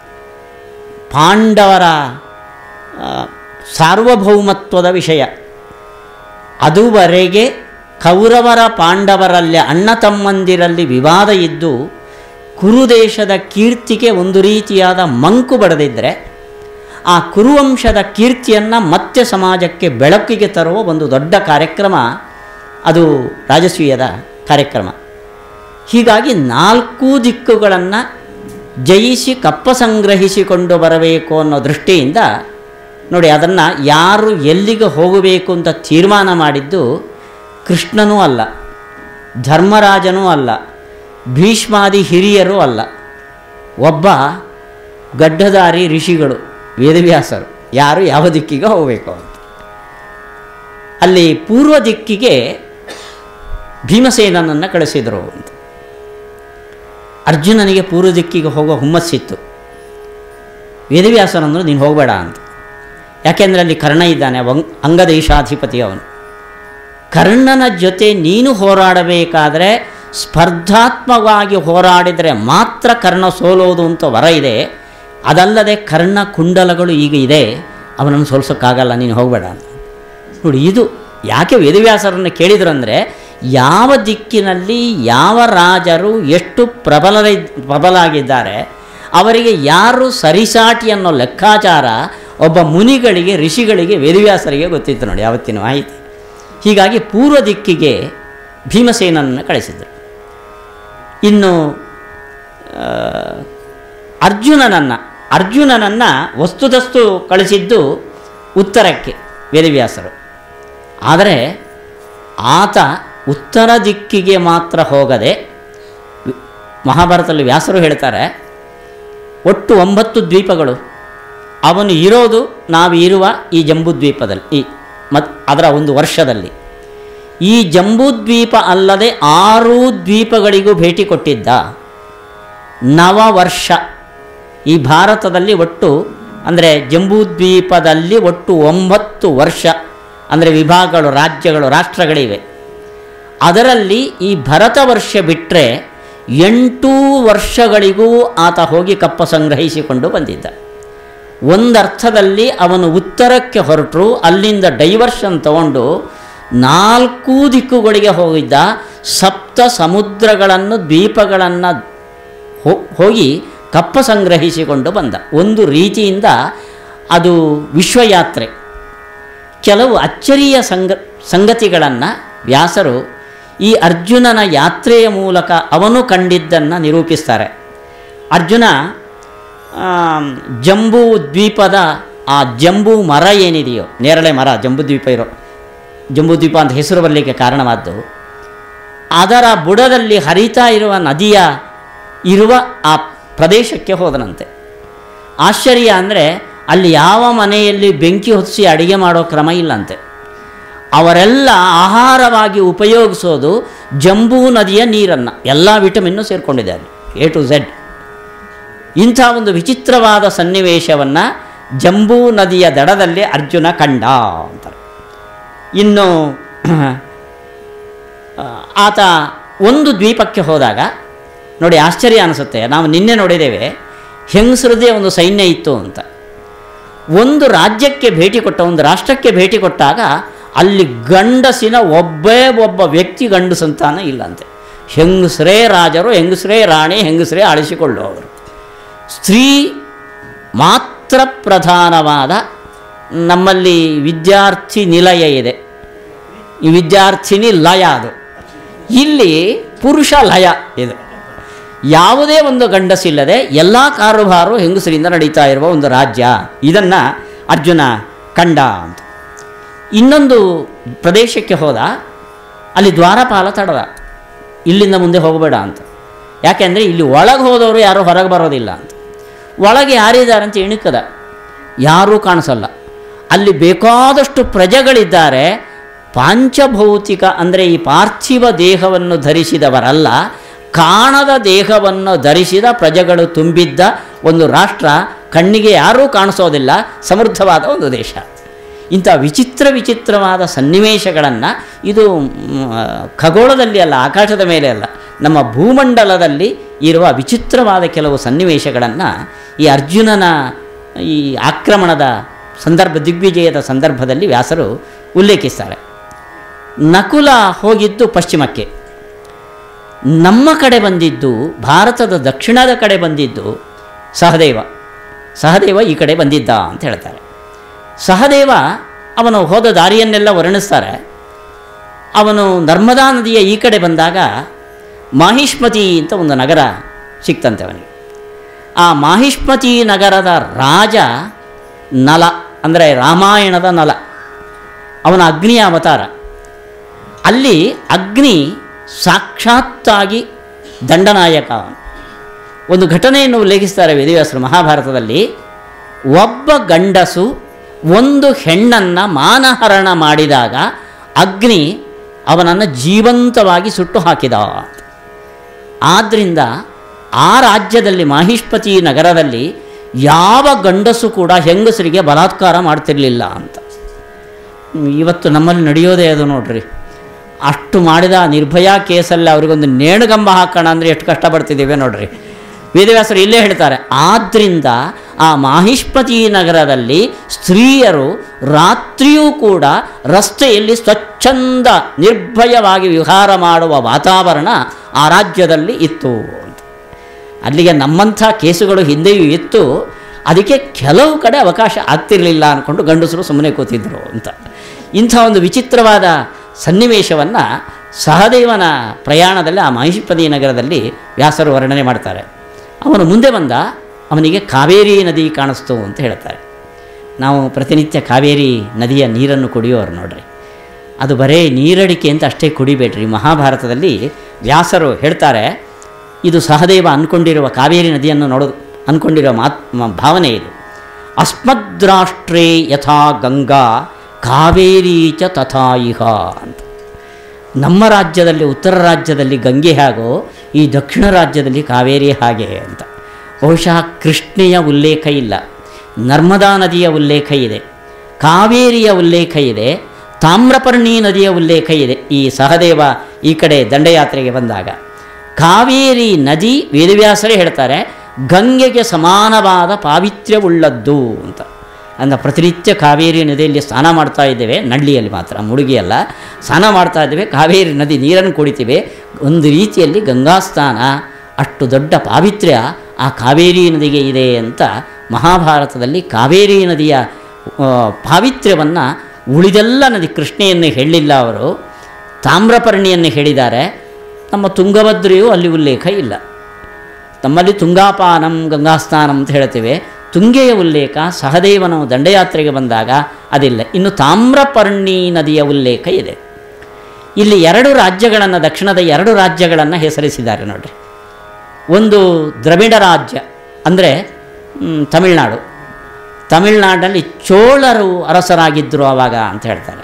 ಪಾಂಡವರ ಆ, ಸಾರ್ವಭೌಮತ್ವದ ವಿಷಯ ಅದುವರೆಗೆ ಕೌರವರ ಪಾಂಡವರಲ್ಲಿ ಅಣ್ಣ ತಮ್ಮಂದಿರಲ್ಲಿ ವಿವಾದ ಇದ್ದು ಕುರುದೇಶದ ಕೀರ್ತಿಗೆ ಒಂದು ರೀತಿಯಾದ ಮಂಕು ಬಡದಿದ್ದರೆ ಆ ಕುರುವಂಶದ ಕೀರ್ತಿಯನ್ನು ಮತ್ತೆ ಸಮಾಜಕ್ಕೆ ಬೆಳಕಿಗೆ ತರುವ ಒಂದು ದೊಡ್ಡ ಕಾರ್ಯಕ್ರಮ ಅದು ರಾಜಸೂಯದ ಕಾರ್ಯಕ್ರಮ ಹೀಗಾಗಿ ನಾಲ್ಕು ದಿಕ್ಕುಗಳನ್ನು ಜಯಿಸಿ ಕಪ್ಪ ಸಂಗ್ರಹಿಸಿಕೊಂಡು ಬರಬೇಕು ಅನ್ನೋ ದೃಷ್ಟಿಯಿಂದ ನೋಡಿ ಅದನ್ನು ಯಾರು ಎಲ್ಲಿಗೆ ಹೋಗಬೇಕು ಅಂತ ತೀರ್ಮಾನ ಮಾಡಿದ್ದು ಕೃಷ್ಣನೂ ಅಲ್ಲ ಧರ್ಮರಾಜನೂ ಅಲ್ಲ ಭೀಷ್ಮಾದಿ ಹಿರಿಯರೂ ಅಲ್ಲ ಒಬ್ಬ ಗಡ್ಡಧಾರಿ ಋಷಿಗಳು ವೇದವ್ಯಾಸರು ಯಾರು ಯಾವ ದಿಕ್ಕಿಗೆ ಹೋಗಬೇಕು ಅಂತ ಅಲ್ಲಿ ಪೂರ್ವ ದಿಕ್ಕಿಗೆ ಭೀಮಸೇನನನ್ನು ಕಳಿಸಿದರು ಅಂತ ಅರ್ಜುನನಿಗೆ ಪೂರ್ವ ದಿಕ್ಕಿಗೆ ಹೋಗೋ ಹುಮ್ಮಸ್ಸಿತ್ತು ವೇದವ್ಯಾಸನಂದ್ರು ನೀನು ಹೋಗಬೇಡ ಅಂತ ಯಾಕೆಂದರೆ ಅಲ್ಲಿ ಕರ್ಣ ಇದ್ದಾನೆ ವಂಗ್ ಅಂಗದೇಶಾಧಿಪತಿ ಅವನು ಕರ್ಣನ ಜೊತೆ ನೀನು ಹೋರಾಡಬೇಕಾದ್ರೆ ಸ್ಪರ್ಧಾತ್ಮಕವಾಗಿ ಹೋರಾಡಿದರೆ ಮಾತ್ರ ಕರ್ಣ ಸೋಲೋದು ಅಂತ ವರ ಇದೆ ಅದಲ್ಲದೆ ಕರ್ಣ ಕುಂಡಲಗಳು ಈಗ ಇದೆ ಅವನನ್ನು ಸೋಲ್ಸೋಕ್ಕಾಗಲ್ಲ ನೀನು ಹೋಗಬೇಡ ಅಂತ ನೋಡಿ ಇದು ಯಾಕೆ ವೇದವ್ಯಾಸರನ್ನು ಕೇಳಿದ್ರಂದರೆ ಯಾವ ದಿಕ್ಕಿನಲ್ಲಿ ಯಾವ ರಾಜರು ಎಷ್ಟು ಪ್ರಬಲ ಪ್ರಬಲಾಗಿದ್ದಾರೆ ಅವರಿಗೆ ಯಾರು ಸರಿಸಾಟಿ ಅನ್ನೋ ಲೆಕ್ಕಾಚಾರ ಒಬ್ಬ ಮುನಿಗಳಿಗೆ ಋಷಿಗಳಿಗೆ ವೇದವ್ಯಾಸರಿಗೆ ಗೊತ್ತಿತ್ತು ನೋಡಿ ಯಾವತ್ತಿನ ಮಾಹಿತಿ ಹೀಗಾಗಿ ಪೂರ್ವ ದಿಕ್ಕಿಗೆ ಭೀಮಸೇನನ್ನು ಕಳಿಸಿದರು ಇನ್ನು ಆ, ಅರ್ಜುನನನ್ನು ಅರ್ಜುನನನ್ನು ವಸ್ತುತಸ್ತು ಕಳಿಸಿದ್ದು ಉತ್ತರಕ್ಕೆ ವೇದವ್ಯಾಸರು ಆದರೆ ಆತ ಉತ್ತರ ದಿಕ್ಕಿಗೆ ಮಾತ್ರ ಹೋಗದೆ ವಿ- ಮಹಾಭಾರತದಲ್ಲಿ ವ್ಯಾಸರು ಹೇಳ್ತಾರೆ ಒಟ್ಟು ಒಂಬತ್ತು ದ್ವೀಪಗಳು ಅವನು ಇರೋದು ನಾವು ಇರುವ ಈ ಜಂಬೂದ್ವೀಪದಲ್ಲಿ ಈ ಮತ್ ಅದರ ಒಂದು ವರ್ಷದಲ್ಲಿ ಈ ಜಂಬೂದ್ವೀಪ ಅಲ್ಲದೆ ಆರು ದ್ವೀಪಗಳಿಗೂ ಭೇಟಿ ಕೊಟ್ಟಿದ್ದ ನವವರ್ಷ ಈ ಭಾರತದಲ್ಲಿ ಒಟ್ಟು ಅಂದರೆ ಜಂಬೂದ್ವೀಪದಲ್ಲಿ ಒಟ್ಟು ಒಂಬತ್ತು ವರ್ಷ ಅಂದರೆ ವಿಭಾಗಗಳು ರಾಜ್ಯಗಳು ರಾಷ್ಟ್ರಗಳಿವೆ ಅದರಲ್ಲಿ ಈ ಭರತ ವರ್ಷ ಬಿಟ್ಟರೆ ಎಂಟೂ ವರ್ಷಗಳಿಗೂ ಆತ ಹೋಗಿ ಕಪ್ಪ ಸಂಗ್ರಹಿಸಿಕೊಂಡು ಬಂದಿದ್ದ ಒಂದರ್ಥದಲ್ಲಿ ಅವನು ಉತ್ತರಕ್ಕೆ ಹೊರಟರು ಅಲ್ಲಿಂದ ಡೈವರ್ಷನ್ ತಗೊಂಡು ನಾಲ್ಕು ದಿಕ್ಕುಗಳಿಗೆ ಹೋಗಿದ್ದ ಸಪ್ತ ಸಮುದ್ರಗಳನ್ನು ದ್ವೀಪಗಳನ್ನು ಹೋ- ಹೋಗಿ ಕಪ್ಪ ಸಂಗ್ರಹಿಸಿಕೊಂಡು ಬಂದ ಒಂದು ರೀತಿಯಿಂದ ಅದು ವಿಶ್ವಯಾತ್ರೆ ಕೆಲವು ಅಚ್ಚರಿಯ ಸಂಗ ಸಂಗತಿಗಳನ್ನು ವ್ಯಾಸರು ಈ ಅರ್ಜುನನ ಯಾತ್ರೆಯ ಮೂಲಕ ಅವನು ಕಂಡಿದ್ದನ್ನು ನಿರೂಪಿಸ್ತಾರೆ ಅರ್ಜುನ ಆಮ್, ಜಂಬೂ ದ್ವೀಪದ ಆ ಜಂಬೂ ಮರ ಏನಿದೆಯೋ ನೇರಳೆ ಮರ ಜಂಬೂ ದ್ವೀಪ ಇರೋ ಜಂಬೂ ದ್ವೀಪ ಅಂತ ಹೆಸರು ಬರಲಿಕ್ಕೆ ಕಾರಣವಾದ್ದು ಅದರ ಬುಡದಲ್ಲಿ ಹರಿತಾ ಇರುವ ನದಿಯ ಇರುವ ಆ ಪ್ರದೇಶಕ್ಕೆ ಹೋದನಂತೆ ಆಶ್ಚರ್ಯ ಅಂದರೆ ಅಲ್ಲಿ ಯಾವ ಮನೆಯಲ್ಲಿ ಬೆಂಕಿ ಹೊತ್ತಿಸಿ ಅಡಿಗೆ ಮಾಡೋ ಕ್ರಮ ಇಲ್ಲಂತೆ ಅವರೆಲ್ಲ ಆಹಾರವಾಗಿ ಉಪಯೋಗಿಸೋದು ಜಂಬೂ ನದಿಯ ನೀರನ್ನು ಎಲ್ಲ ವಿಟಮಿನ್ನು ಸೇರಿಕೊಂಡಿದೆ ಅಲ್ಲಿ ಎ ಟು ಝೆಡ್ ಇಂಥ ಒಂದು ವಿಚಿತ್ರವಾದ ಸನ್ನಿವೇಶವನ್ನು ಜಂಬೂ ನದಿಯ ದಡದಲ್ಲಿ ಅರ್ಜುನ ಕಂಡ ಅಂತಾರೆ ಇನ್ನು ಆ, ಆತ ಒಂದು ದ್ವೀಪಕ್ಕೆ ಹೋದಾಗ ನೋಡಿ ಆಶ್ಚರ್ಯ ಅನಿಸುತ್ತೆ ನಾವು ನಿನ್ನೆ ನೋಡಿದ್ದೇವೆ ಹೆಂಗಸರದೇ ಒಂದು ಸೈನ್ಯ ಇತ್ತು ಅಂತ ಒಂದು ರಾಜ್ಯಕ್ಕೆ ಭೇಟಿ ಕೊಟ್ಟ ಒಂದು ರಾಷ್ಟ್ರಕ್ಕೆ ಭೇಟಿ ಕೊಟ್ಟಾಗ ಅಲ್ಲಿ ಗಂಡಸಿನ ಒಬ್ಬೇ ಒಬ್ಬ ವ್ಯಕ್ತಿ ಗಂಡು ಸಂತಾನ ಇಲ್ಲಂತೆ ಹೆಂಗಸರೇ ರಾಜರು ಹೆಂಗಸರೇ ರಾಣಿ ಹೆಂಗಸರೇ ಆಳಿಸಿಕೊಳ್ಳುವವರು ಸ್ತ್ರೀ ಮಾತ್ರ ಪ್ರಧಾನವಾದ ನಮ್ಮಲ್ಲಿ ವಿದ್ಯಾರ್ಥಿ ನಿಲಯ ಇದೆ ಈ ವಿದ್ಯಾರ್ಥಿನಿ ಲಯ ಅದು ಇಲ್ಲಿ ಪುರುಷ ಲಯ ಇದು ಯಾವುದೇ ಒಂದು ಗಂಡಸಿಲ್ಲದೆ ಎಲ್ಲ ಕಾರುಬಾರು ಹೆಂಗಸರಿಂದ ನಡೀತಾ ಇರುವ ಒಂದು ರಾಜ್ಯ ಇದನ್ನು ಅರ್ಜುನ ಕಂಡ ಅಂತ ಇನ್ನೊಂದು ಪ್ರದೇಶಕ್ಕೆ ಹೋದ ಅಲ್ಲಿ ದ್ವಾರಪಾಲ ತಡದ ಇಲ್ಲಿಂದ ಮುಂದೆ ಹೋಗಬೇಡ ಅಂತ ಯಾಕೆಂದರೆ ಇಲ್ಲಿ ಒಳಗೆ ಹೋದವರು ಯಾರೂ ಹೊರಗೆ ಬರೋದಿಲ್ಲ ಅಂತ ಒಳಗೆ ಯಾರಿದ್ದಾರೆ ಅಂತ ಎಣಿಕದ ಯಾರೂ ಕಾಣಿಸಲ್ಲ ಅಲ್ಲಿ ಬೇಕಾದಷ್ಟು ಪ್ರಜೆಗಳಿದ್ದಾರೆ ಪಾಂಚಭೌತಿಕ ಅಂದರೆ ಈ ಪಾರ್ಥಿವ ದೇಹವನ್ನು ಧರಿಸಿದವರಲ್ಲ ಕಾಣದ ದೇಹವನ್ನು ಧರಿಸಿದ ಪ್ರಜೆಗಳು ತುಂಬಿದ್ದ ಒಂದು ರಾಷ್ಟ್ರ ಕಣ್ಣಿಗೆ ಯಾರೂ ಕಾಣಿಸೋದಿಲ್ಲ ಸಮೃದ್ಧವಾದ ಒಂದು ದೇಶ ಇಂಥ ವಿಚಿತ್ರ ವಿಚಿತ್ರವಾದ ಸನ್ನಿವೇಶಗಳನ್ನು ಇದು ಮ್, ಖಗೋಳದಲ್ಲಿ ಅಲ್ಲ ಆಕಾಶದ ಮೇಲೆ ಅಲ್ಲ ನಮ್ಮ ಭೂಮಂಡಲದಲ್ಲಿ ಇರುವ ವಿಚಿತ್ರವಾದ ಕೆಲವು ಸನ್ನಿವೇಶಗಳನ್ನು ಈ ಅರ್ಜುನನ ಈ ಆಕ್ರಮಣದ ಸಂದರ್ಭ ದಿಗ್ವಿಜಯದ ಸಂದರ್ಭದಲ್ಲಿ ವ್ಯಾಸರು ಉಲ್ಲೇಖಿಸ್ತಾರೆ ನಕುಲ ಹೋಗಿದ್ದು ಪಶ್ಚಿಮಕ್ಕೆ ನಮ್ಮ ಕಡೆ ಬಂದಿದ್ದು ಭಾರತದ ದಕ್ಷಿಣದ ಕಡೆ ಬಂದಿದ್ದು ಸಹದೇವ ಸಹದೇವ ಈ ಕಡೆ ಬಂದಿದ್ದ ಅಂತ ಹೇಳ್ತಾರೆ ಸಹದೇವ ಅವನು ಹೋದ ದಾರಿಯನ್ನೆಲ್ಲ ವರ್ಣಿಸ್ತಾರೆ ಅವನು ನರ್ಮದಾ ನದಿಯ ಈ ಕಡೆ ಬಂದಾಗ ಮಾಹಿಷ್ಮತಿ ಅಂತ ಒಂದು ನಗರ ಸಿಕ್ತಂತೆ ಅವನಿಗೆ ಆ ಮಾಹಿಷ್ಮತಿ ನಗರದ ರಾಜ ನಲ ಅಂದರೆ ರಾಮಾಯಣದ ನಲ ಅವನ ಅಗ್ನಿಯ ಅವತಾರ ಅಲ್ಲಿ ಅಗ್ನಿ ಸಾಕ್ಷಾತ್ತಾಗಿ ದಂಡನಾಯಕ ಅವನು ಒಂದು ಘಟನೆಯನ್ನು ಉಲ್ಲೇಖಿಸ್ತಾರೆ ವೇದವ್ಯಾಸರು ಮಹಾಭಾರತದಲ್ಲಿ ಒಬ್ಬ ಗಂಡಸು ಒಂದು ಹೆಣ್ಣನ್ನು ಮಾನಹರಣ ಮಾಡಿದಾಗ ಅಗ್ನಿ ಅವನನ್ನು ಜೀವಂತವಾಗಿ ಸುಟ್ಟು ಹಾಕಿದ ಆದ್ದರಿಂದ ಆ ರಾಜ್ಯದಲ್ಲಿ ಮಾಹಿಷ್ಪತಿ ನಗರದಲ್ಲಿ ಯಾವ ಗಂಡಸು ಕೂಡ ಹೆಂಗಸರಿಗೆ ಬಲಾತ್ಕಾರ ಮಾಡ್ತಿರಲಿಲ್ಲ ಅಂತ ಇವತ್ತು ನಮ್ಮಲ್ಲಿ ನಡೆಯೋದೇ ಅದು ನೋಡ್ರಿ ಅಷ್ಟು ಮಾಡಿದ ನಿರ್ಭಯ ಕೇಸಲ್ಲಿ ಅವರಿಗೊಂದು ನೇಣುಗಂಬ ಹಾಕೋಣ ಅಂದರೆ ಎಷ್ಟು ಕಷ್ಟಪಡ್ತಿದ್ದೇವೆ ನೋಡ್ರಿ ವೇದವ್ಯಾಸರು ಇಲ್ಲೇ ಹೇಳ್ತಾರೆ ಆದ್ದರಿಂದ ಆ ಮಾಹಿಷ್ಪತಿ ನಗರದಲ್ಲಿ ಸ್ತ್ರೀಯರು ರಾತ್ರಿಯೂ ಕೂಡ ರಸ್ತೆಯಲ್ಲಿ ಸ್ವಚ್ಛಂದ ನಿರ್ಭಯವಾಗಿ ವಿಹಾರ ಮಾಡುವ ವಾತಾವರಣ ಆ ರಾಜ್ಯದಲ್ಲಿ ಇತ್ತು ಅಂತ ಅಲ್ಲಿಗೆ ನಮ್ಮಂಥ ಕೇಸುಗಳು ಹಿಂದೆಯೂ ಇತ್ತು ಅದಕ್ಕೆ ಕೆಲವು ಕಡೆ ಅವಕಾಶ ಆಗ್ತಿರಲಿಲ್ಲ ಅಂದ್ಕೊಂಡು ಗಂಡಸರು ಸುಮ್ಮನೆ ಕೂತಿದ್ರು ಅಂತ ಇಂಥ ಒಂದು ವಿಚಿತ್ರವಾದ ಸನ್ನಿವೇಶವನ್ನು ಸಹದೇವನ ಪ್ರಯಾಣದಲ್ಲಿ ಆ ಮಹಿಷ್ಪತಿ ನಗರದಲ್ಲಿ ವ್ಯಾಸರು ವರ್ಣನೆ ಮಾಡ್ತಾರೆ ಅವನು ಮುಂದೆ ಬಂದ ಅವನಿಗೆ ಕಾವೇರಿ ನದಿ ಕಾಣಿಸ್ತು ಅಂತ ಹೇಳ್ತಾರೆ ನಾವು ಪ್ರತಿನಿತ್ಯ ಕಾವೇರಿ ನದಿಯ ನೀರನ್ನು ಕುಡಿಯೋರು ನೋಡ್ರಿ ಅದು ಬರೇ ನೀರಡಿಕೆ ಅಂತ ಅಷ್ಟೇ ಕುಡಿಬೇಡ್ರಿ ಮಹಾಭಾರತದಲ್ಲಿ ವ್ಯಾಸರು ಹೇಳ್ತಾರೆ ಇದು ಸಹದೇವ ಅಂದ್ಕೊಂಡಿರುವ ಕಾವೇರಿ ನದಿಯನ್ನು ನೋಡೋದು ಅಂದ್ಕೊಂಡಿರೋ ಮಾತ್ ಮ- ಭಾವನೆ ಇದು ಅಸ್ಮದ್ರಾಷ್ಟ್ರೇ ಯಥಾ ಗಂಗಾ ಕಾವೇರಿ ಚ ತಥಾ ಇಹ ಅಂತ ನಮ್ಮ ರಾಜ್ಯದಲ್ಲಿ ಉತ್ತರ ರಾಜ್ಯದಲ್ಲಿ ಗಂಗೆ ಹಾಗೋ ಈ ದಕ್ಷಿಣ ರಾಜ್ಯದಲ್ಲಿ ಕಾವೇರಿ ಹಾಗೆ ಅಂತ ಬಹುಶಃ ಕೃಷ್ಣೆಯ ಉಲ್ಲೇಖ ಇಲ್ಲ ನರ್ಮದಾ ನದಿಯ ಉಲ್ಲೇಖ ಇದೆ ಕಾವೇರಿಯ ಉಲ್ಲೇಖ ಇದೆ ತಾಮ್ರಪರ್ಣಿ ನದಿಯ ಉಲ್ಲೇಖ ಇದೆ ಈ ಸಹದೇವ ಈ ಕಡೆ ದಂಡಯಾತ್ರೆಗೆ ಬಂದಾಗ ಕಾವೇರಿ ನದಿ ವೇದವ್ಯಾಸರೇ ಹೇಳ್ತಾರೆ ಗಂಗೆಗೆ ಸಮಾನವಾದ ಪಾವಿತ್ರ್ಯವುಳ್ಳದ್ದು ಅಂತ ಅಂದ ಪ್ರತಿನಿತ್ಯ ಕಾವೇರಿ ನದಿಯಲ್ಲಿ ಸ್ನಾನ ಮಾಡ್ತಾ ಇದ್ದೇವೆ ನಳ್ಳಿಯಲ್ಲಿ ಮಾತ್ರ ಮುಳುಗಿಯಲ್ಲ ಸ್ನಾನ ಮಾಡ್ತಾ ಇದ್ದೇವೆ ಕಾವೇರಿ ನದಿ ನೀರನ್ನು ಕುಡಿತೀವಿ ಒಂದು ರೀತಿಯಲ್ಲಿ ಗಂಗಾ ಸ್ನಾನ ಅಷ್ಟು ದೊಡ್ಡ ಪಾವಿತ್ರ್ಯ ಆ ಕಾವೇರಿ ನದಿಗೆ ಇದೆ ಅಂತ ಮಹಾಭಾರತದಲ್ಲಿ ಕಾವೇರಿ ನದಿಯ ಆ, ಪಾವಿತ್ರ್ಯವನ್ನು ಉಳಿದೆಲ್ಲ ನದಿ ಕೃಷ್ಣೆಯನ್ನು ಹೇಳಿಲ್ಲ ಅವರು ತಾಮ್ರಪರ್ಣಿಯನ್ನು ಹೇಳಿದ್ದಾರೆ ನಮ್ಮ ತುಂಗಭದ್ರೆಯೂ ಅಲ್ಲಿ ಉಲ್ಲೇಖ ಇಲ್ಲ ನಮ್ಮಲ್ಲಿ ತುಂಗಾಪಾನಂ ಗಂಗಾಸ್ನಾನಂ ಅಂತ ಹೇಳ್ತೇವೆ ತುಂಗೆಯ ಉಲ್ಲೇಖ ಸಹದೇವನು ದಂಡಯಾತ್ರೆಗೆ ಬಂದಾಗ ಅದಿಲ್ಲ ಇನ್ನು ತಾಮ್ರಪರ್ಣಿ ನದಿಯ ಉಲ್ಲೇಖ ಇದೆ ಇಲ್ಲಿ ಎರಡು ರಾಜ್ಯಗಳನ್ನು ದಕ್ಷಿಣದ ಎರಡು ರಾಜ್ಯಗಳನ್ನು ಹೆಸರಿಸಿದ್ದಾರೆ ನೋಡ್ರಿ ಒಂದು ದ್ರವಿಡ ರಾಜ್ಯ ಅಂದರೆ ಮ್, ತಮಿಳ್ನಾಡು ತಮಿಳ್ನಾಡಲ್ಲಿ ಚೋಳರು ಅರಸರಾಗಿದ್ದರು ಆವಾಗ ಅಂತ ಹೇಳ್ತಾರೆ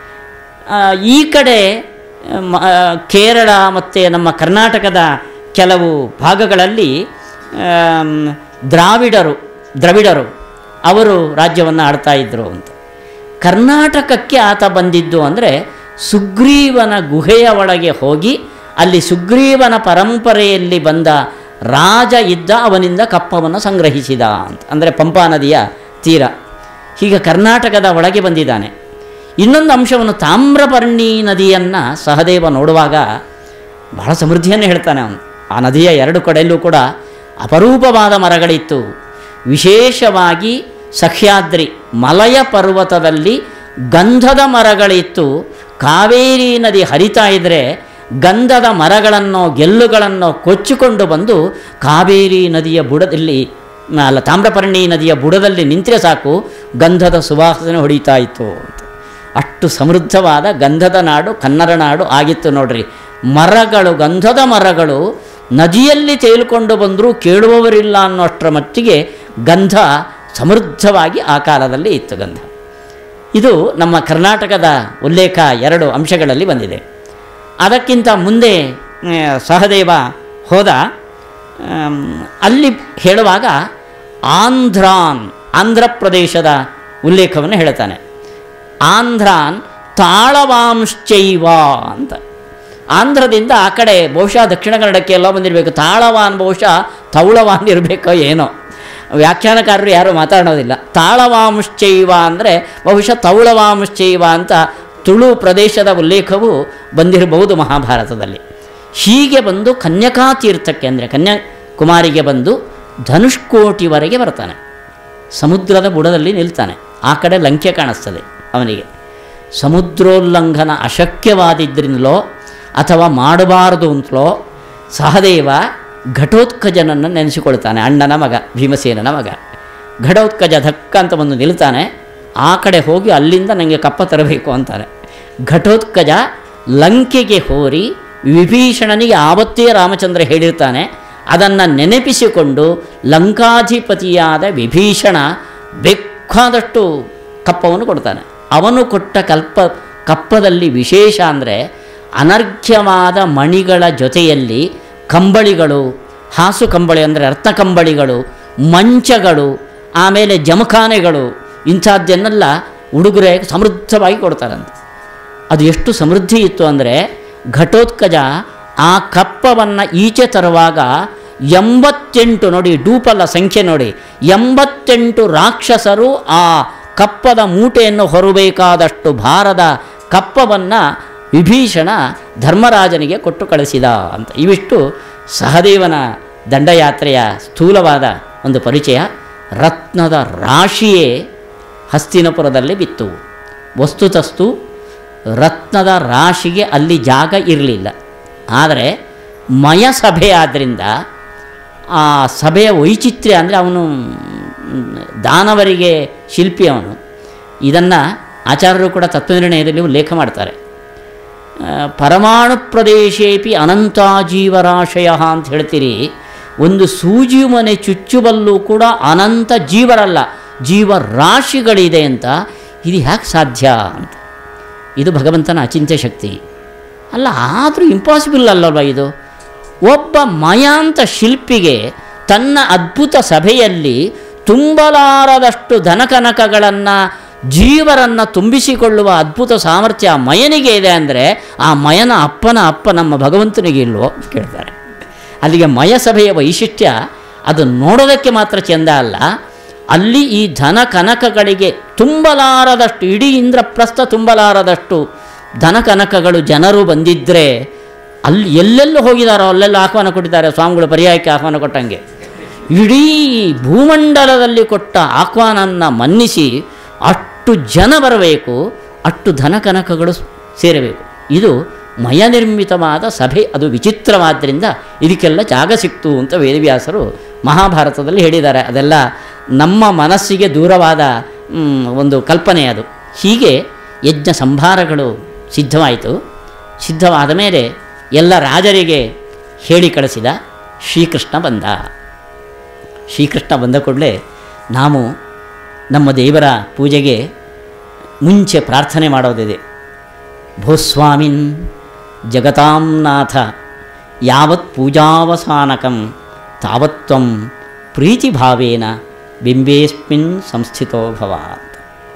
ಆ, ಈ ಕಡೆ ಮ- ಆ, ಕೇರಳ ಮತ್ತು ನಮ್ಮ ಕರ್ನಾಟಕದ ಕೆಲವು ಭಾಗಗಳಲ್ಲಿ ಆಮ್, ದ್ರಾವಿಡರು ದ್ರವಿಡರು ಅವರು ರಾಜ್ಯವನ್ನು ಆಳ್ತಾ ಇದ್ದರು ಅಂತ ಕರ್ನಾಟಕಕ್ಕೆ ಆತ ಬಂದಿದ್ದು ಅಂದರೆ ಸುಗ್ರೀವನ ಗುಹೆಯ ಒಳಗೆ ಹೋಗಿ ಅಲ್ಲಿ ಸುಗ್ರೀವನ ಪರಂಪರೆಯಲ್ಲಿ ಬಂದ ರಾಜ ಇದ್ದ ಅವನಿಂದ ಕಪ್ಪವನ್ನು ಸಂಗ್ರಹಿಸಿದ ಅಂತ ಅಂದರೆ ಪಂಪಾ ನದಿಯ ತೀರ ಹೀಗೆ ಕರ್ನಾಟಕದ ಒಳಗೆ ಬಂದಿದ್ದಾನೆ ಇನ್ನೊಂದು ಅಂಶವನ್ನು ತಾಮ್ರಪರ್ಣಿ ನದಿಯನ್ನು ಸಹದೇವ ನೋಡುವಾಗ ಬಹಳ ಸಮೃದ್ಧಿಯನ್ನು ಹೇಳ್ತಾನೆ ಅವನು ಆ ನದಿಯ ಎರಡು ಕಡೆಯಲ್ಲೂ ಕೂಡ ಅಪರೂಪವಾದ ಮರಗಳಿತ್ತು ವಿಶೇಷವಾಗಿ ಸಹ್ಯಾದ್ರಿ ಮಲಯ ಪರ್ವತದಲ್ಲಿ ಗಂಧದ ಮರಗಳಿತ್ತು ಕಾವೇರಿ ನದಿ ಹರಿತಾ ಇದ್ದರೆ ಗಂಧದ ಮರಗಳನ್ನು ಗೆಲ್ಲುಗಳನ್ನು ಕೊಚ್ಚಿಕೊಂಡು ಬಂದು ಕಾವೇರಿ ನದಿಯ ಬುಡದಲ್ಲಿ ಅಲ್ಲ ತಾಮ್ರಪರ್ಣಿ ನದಿಯ ಬುಡದಲ್ಲಿ ನಿಂತರೆ ಸಾಕು ಗಂಧದ ಸುವಾಸನೆ ಹೊಡಿತಾ ಇತ್ತು ಅಂತ ಅಷ್ಟು ಸಮೃದ್ಧವಾದ ಗಂಧದ ನಾಡು ಕನ್ನಡ ನಾಡು ಆಗಿತ್ತು ನೋಡ್ರಿ ಮರಗಳು ಗಂಧದ ಮರಗಳು ನದಿಯಲ್ಲಿ ತೇಲ್ಕೊಂಡು ಬಂದರೂ ಕೇಳುವವರಿಲ್ಲ ಅನ್ನೋಷ್ಟರ ಮಟ್ಟಿಗೆ ಗಂಧ ಸಮೃದ್ಧವಾಗಿ ಆ ಕಾಲದಲ್ಲಿ ಇತ್ತು ಗಂಧ ಇದು ನಮ್ಮ ಕರ್ನಾಟಕದ ಉಲ್ಲೇಖ ಎರಡು ಅಂಶಗಳಲ್ಲಿ ಬಂದಿದೆ ಅದಕ್ಕಿಂತ ಮುಂದೆ ಆ, ಸಹದೇವ ಹೋದ ಆಮ್, ಅಲ್ಲಿ ಹೇಳುವಾಗ ಆಂಧ್ರಾನ್ ಆಂಧ್ರ ಪ್ರದೇಶದ ಉಲ್ಲೇಖವನ್ನು ಹೇಳ್ತಾನೆ ಆಂಧ್ರಾನ್ ತಾಳವಾಂಶ್ಚೈವ ಅಂತ ಆಂಧ್ರದಿಂದ ಆ ಕಡೆ ಬಹುಶಃ ದಕ್ಷಿಣ ಕನ್ನಡಕ್ಕೆ ಎಲ್ಲ ಬಂದಿರಬೇಕು ತಾಳವಾನ್ ಬಹುಶಃ ತೌಳವಾನ್ ಇರಬೇಕೋ ಏನೋ ವ್ಯಾಖ್ಯಾನಕಾರರು ಯಾರೂ ಮಾತಾಡೋದಿಲ್ಲ ತಾಳವಾಂಶ್ಚೈವ ಅಂದರೆ ಬಹುಶಃ ತೌಳವಾಂಶ್ಚೈವ ಅಂತ ತುಳು ಪ್ರದೇಶದ ಉಲ್ಲೇಖವು ಬಂದಿರಬಹುದು ಮಹಾಭಾರತದಲ್ಲಿ ಹೀಗೆ ಬಂದು ಕನ್ಯಕಾ ತೀರ್ಥಕ್ಕೆ ಅಂದರೆ ಕನ್ಯಾಕುಮಾರಿಗೆ ಬಂದು ಧನುಷ್ಕೋಟಿವರೆಗೆ ಬರ್ತಾನೆ ಸಮುದ್ರದ ಬುಡದಲ್ಲಿ ನಿಲ್ತಾನೆ ಆ ಕಡೆ ಲಂಕೆ ಕಾಣಿಸ್ತದೆ ಅವನಿಗೆ ಸಮುದ್ರೋಲ್ಲಂಘನ ಅಶಕ್ಯವಾದಿದ್ದರಿಂದಲೋ ಅಥವಾ ಮಾಡಬಾರದು ಅಂತಲೋ ಸಹದೇವ ಘಟೋತ್ಕಜನನ್ನು ನೆನೆಸಿಕೊಳ್ತಾನೆ ಅಣ್ಣನ ಮಗ ಭೀಮಸೇನನ ಮಗ ಘಟೋತ್ಕಜ ಧಕ್ಕ ಅಂತ ಬಂದು ನಿಲ್ತಾನೆ ಆ ಕಡೆ ಹೋಗಿ ಅಲ್ಲಿಂದ ನನಗೆ ಕಪ್ಪ ತರಬೇಕು ಅಂತಾನೆ ಘಟೋತ್ಕಜ ಲಂಕೆಗೆ ಹೋರಿ ವಿಭೀಷಣನಿಗೆ ಆವತ್ತೇ ರಾಮಚಂದ್ರ ಹೇಳಿರ್ತಾನೆ ಅದನ್ನು ನೆನಪಿಸಿಕೊಂಡು ಲಂಕಾಧಿಪತಿಯಾದ ವಿಭೀಷಣ ಬೇಕಾದಷ್ಟು ಕಪ್ಪವನ್ನು ಕೊಡ್ತಾನೆ ಅವನು ಕೊಟ್ಟ ಕಲ್ಪ ಕಪ್ಪದಲ್ಲಿ ವಿಶೇಷ ಅಂದರೆ ಅನರ್ಘ್ಯವಾದ ಮಣಿಗಳ ಜೊತೆಯಲ್ಲಿ ಕಂಬಳಿಗಳು ಹಾಸು ಕಂಬಳಿ ಅಂದರೆ ಅರ್ಥ ಕಂಬಳಿಗಳು ಮಂಚಗಳು ಆಮೇಲೆ ಜಮಖಾನೆಗಳು ಇಂಥದ್ದನ್ನೆಲ್ಲ ಉಡುಗೊರೆ ಸಮೃದ್ಧವಾಗಿ ಕೊಡ್ತಾರಂತೆ ಅದು ಎಷ್ಟು ಸಮೃದ್ಧಿ ಇತ್ತು ಅಂದರೆ ಘಟೋತ್ಕಜ ಆ ಕಪ್ಪವನ್ನು ಈಚೆ ತರುವಾಗ ಎಂಬತ್ತೆಂಟು ನೋಡಿ ಡೂಪಲ್ಲ ಸಂಖ್ಯೆ ನೋಡಿ ಎಂಬತ್ತೆಂಟು ರಾಕ್ಷಸರು ಆ ಕಪ್ಪದ ಮೂಟೆಯನ್ನು ಹೊರಬೇಕಾದಷ್ಟು ಭಾರದ ಕಪ್ಪವನ್ನು ವಿಭೀಷಣ ಧರ್ಮರಾಜನಿಗೆ ಕೊಟ್ಟು ಕಳಿಸಿದ ಅಂತ ಇವಿಷ್ಟು ಸಹದೇವನ ದಂಡಯಾತ್ರೆಯ ಸ್ಥೂಲವಾದ ಒಂದು ಪರಿಚಯ ರತ್ನದ ರಾಶಿಯೇ ಹಸ್ತಿನಪುರದಲ್ಲಿ ಬಿತ್ತು ವಸ್ತುತಸ್ತು ರತ್ನದ ರಾಶಿಗೆ ಅಲ್ಲಿ ಜಾಗ ಇರಲಿಲ್ಲ ಆದರೆ ಮಯ ಸಭೆ ಆದ್ದರಿಂದ ಆ ಸಭೆಯ ವೈಚಿತ್ರ್ಯ ಅಂದರೆ ಅವನು ದಾನವರಿಗೆ ಶಿಲ್ಪಿ ಅವನು ಇದನ್ನು ಆಚಾರ್ಯರು ಕೂಡ ತತ್ವನಿರ್ಣಯದಲ್ಲಿ ಉಲ್ಲೇಖ ಮಾಡ್ತಾರೆ ಆ, ಪರಮಾಣು ಪ್ರದೇಶೇಪಿ ಅನಂತಾಜೀವರಾಶಯ ಅಂತ ಹೇಳ್ತೀರಿ ಒಂದು ಸೂಜಿ ಮನೆ ಚುಚ್ಚುಬಲ್ಲೂ ಕೂಡ ಅನಂತ ಜೀವರಲ್ಲ ಜೀವರಾಶಿಗಳಿದೆ ಅಂತ ಇದು ಹ್ಯಾಕೆ ಸಾಧ್ಯ ಅಂತ ಇದು ಭಗವಂತನ ಅಚಿಂತ್ಯ ಶಕ್ತಿ ಅಲ್ಲ ಆದರೂ ಇಂಪಾಸಿಬಲ್ ಅಲ್ಲಲ್ವ ಇದು ಒಬ್ಬ ಮಯಾಂತ ಶಿಲ್ಪಿಗೆ ತನ್ನ ಅದ್ಭುತ ಸಭೆಯಲ್ಲಿ ತುಂಬಲಾರದಷ್ಟು ಧನಕನಕಗಳನ್ನು ಜೀವರನ್ನು ತುಂಬಿಸಿಕೊಳ್ಳುವ ಅದ್ಭುತ ಸಾಮರ್ಥ್ಯ ಆ ಮಯನಿಗೆ ಇದೆ ಅಂದರೆ ಆ ಮಯನ ಅಪ್ಪನ ಅಪ್ಪ ನಮ್ಮ ಭಗವಂತನಿಗೆ ಇಲ್ವೋ ಅಂತ ಕೇಳ್ತಾರೆ ಅಲ್ಲಿಗೆ ಮಯ ಸಭೆಯ ವೈಶಿಷ್ಟ್ಯ ಅದು ನೋಡೋದಕ್ಕೆ ಮಾತ್ರ ಚೆಂದ ಅಲ್ಲ ಅಲ್ಲಿ ಈ ಧನ ಕನಕಗಳಿಗೆ ತುಂಬಲಾರದಷ್ಟು ಇಡೀ ಇಂದ್ರಪ್ರಸ್ಥ ತುಂಬಲಾರದಷ್ಟು ಧನ ಕನಕಗಳು ಜನರು ಬಂದಿದ್ದರೆ ಅಲ್ಲಿ ಎಲ್ಲೆಲ್ಲೂ ಹೋಗಿದಾರೋ ಅಲ್ಲೆಲ್ಲ ಆಹ್ವಾನ ಕೊಟ್ಟಿದ್ದಾರೆ ಸ್ವಾಮಿಗಳು ಪರ್ಯಾಯಕ್ಕೆ ಆಹ್ವಾನ ಕೊಟ್ಟಂಗೆ ಇಡೀ ಭೂಮಂಡಲದಲ್ಲಿ ಕೊಟ್ಟ ಆಹ್ವಾನನ್ನು ಮನ್ನಿಸಿ ಅಷ್ಟು ಜನ ಬರಬೇಕು ಅಷ್ಟು ಧನ ಕನಕಗಳು ಸೇರಬೇಕು ಇದು ಮಯ ನಿರ್ಮಿತವಾದ ಸಭೆ ಅದು ವಿಚಿತ್ರವಾದ್ದರಿಂದ ಇದಕ್ಕೆಲ್ಲ ಜಾಗ ಸಿಕ್ತು ಅಂತ ವೇದವ್ಯಾಸರು ಮಹಾಭಾರತದಲ್ಲಿ ಹೇಳಿದ್ದಾರೆ ಅದೆಲ್ಲ ನಮ್ಮ ಮನಸ್ಸಿಗೆ ದೂರವಾದ ಮ್, ಒಂದು ಕಲ್ಪನೆ ಅದು ಹೀಗೆ ಯಜ್ಞ ಸಂಭಾರಗಳು ಸಿದ್ಧವಾಯಿತು ಸಿದ್ಧವಾದ ಮೇಲೆ ಎಲ್ಲ ರಾಜರಿಗೆ ಹೇಳಿ ಕಳಿಸಿದ ಶ್ರೀಕೃಷ್ಣ ಬಂದ ಶ್ರೀಕೃಷ್ಣ ಬಂದ ಕೂಡಲೇ ನಾವು ನಮ್ಮ ದೇವರ ಪೂಜೆಗೆ ಮುಂಚೆ ಪ್ರಾರ್ಥನೆ ಮಾಡೋದಿದೆ ಭೂಸ್ವಾಮಿನ್ ಜಗತಾಂನಾಥ ಯಾವತ್ ಪೂಜಾವಸಾನಕಂ ತಾವತ್ವಂ ಪ್ರೀತಿಭಾವೇನ ಬಿಂಬೇಸ್ಮಿನ್ ಸಂಸ್ಥಿತೋ ಭವ ಅಂತ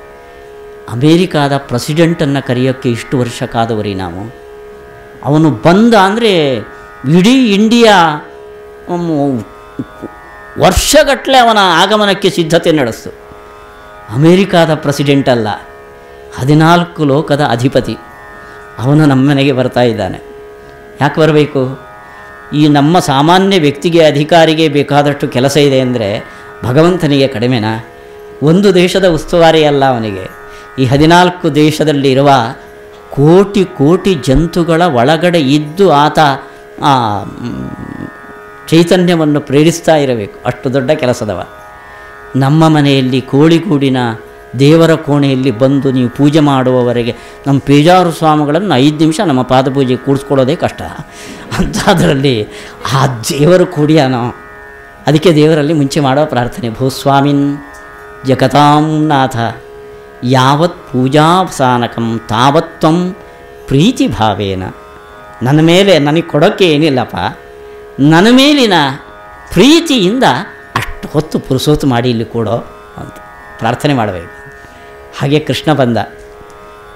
ಅಮೇರಿಕಾದ ಪ್ರೆಸಿಡೆಂಟನ್ನು ಕರೆಯೋಕ್ಕೆ ಇಷ್ಟು ವರ್ಷ ಕಾದವರಿ ನಾವು ಅವನು ಬಂದ ಅಂದರೆ ಇಡೀ ಇಂಡಿಯಾ ಮ್, ವರ್ಷಗಟ್ಟಲೆ ಅವನ ಆಗಮನಕ್ಕೆ ಸಿದ್ಧತೆ ನಡೆಸ್ತು ಅಮೇರಿಕಾದ ಪ್ರೆಸಿಡೆಂಟ್ ಅಲ್ಲ ಹದಿನಾಲ್ಕು ಲೋಕದ ಅಧಿಪತಿ ಅವನು ನಮ್ಮ ಮನೆಗೆ ಬರ್ತಾ ಇದ್ದಾನೆ ಯಾಕೆ ಬರಬೇಕು ಈ ನಮ್ಮ ಸಾಮಾನ್ಯ ವ್ಯಕ್ತಿಗೆ ಅಧಿಕಾರಿಗೆ ಬೇಕಾದಷ್ಟು ಕೆಲಸ ಇದೆ ಅಂದರೆ ಭಗವಂತನಿಗೆ ಕಡಿಮೆನಾ ಒಂದು ದೇಶದ ಉಸ್ತುವಾರಿ ಅಲ್ಲ ಅವನಿಗೆ ಈ ಹದಿನಾಲ್ಕು ದೇಶದಲ್ಲಿರುವ ಕೋಟಿ ಕೋಟಿ ಜಂತುಗಳ ಒಳಗಡೆ ಇದ್ದು ಆತ ಆ, ಮ್, ಚೈತನ್ಯವನ್ನು ಪ್ರೇರಿಸ್ತಾ ಇರಬೇಕು ಅಷ್ಟು ದೊಡ್ಡ ಕೆಲಸದವ ನಮ್ಮ ಮನೆಯಲ್ಲಿ ಕೋಳಿಗೂಡಿನ ದೇವರ ಕೋಣೆಯಲ್ಲಿ ಬಂದು ನೀವು ಪೂಜೆ ಮಾಡುವವರೆಗೆ ನಮ್ಮ ಪೇಜಾರು ಸ್ವಾಮಿಗಳನ್ನು ಐದು ನಿಮಿಷ ನಮ್ಮ ಪಾದಪೂಜೆ ಕೂಡಿಸ್ಕೊಳ್ಳೋದೇ ಕಷ್ಟ ಅಂತ ಅದರಲ್ಲಿ ಆ ದೇವರು ಕೂಡಿಯಾನೋ ಅದಕ್ಕೆ ದೇವರಲ್ಲಿ ಮುಂಚೆ ಮಾಡೋ ಪ್ರಾರ್ಥನೆ ಭೂಸ್ವಾಮಿನ್ ಜಗತಾಂ ನಾಥ ಯಾವತ್ ಪೂಜಾವಸಾನಕಂ ತಾವತ್ವಂ ಪ್ರೀತಿ ಭಾವೇನ ನನ್ನ ಮೇಲೆ ನನಗೆ ಕೊಡೋಕ್ಕೆ ಏನಿಲ್ಲಪ್ಪ ನನ್ನ ಮೇಲಿನ ಪ್ರೀತಿಯಿಂದ ಅಷ್ಟು ಹೊತ್ತು ಪುರುಸೋತು ಮಾಡಿ ಇಲ್ಲಿ ಕೊಡೋ ಅಂತ ಪ್ರಾರ್ಥನೆ ಮಾಡಬೇಕು ಹಾಗೆ ಕೃಷ್ಣ ಬಂದ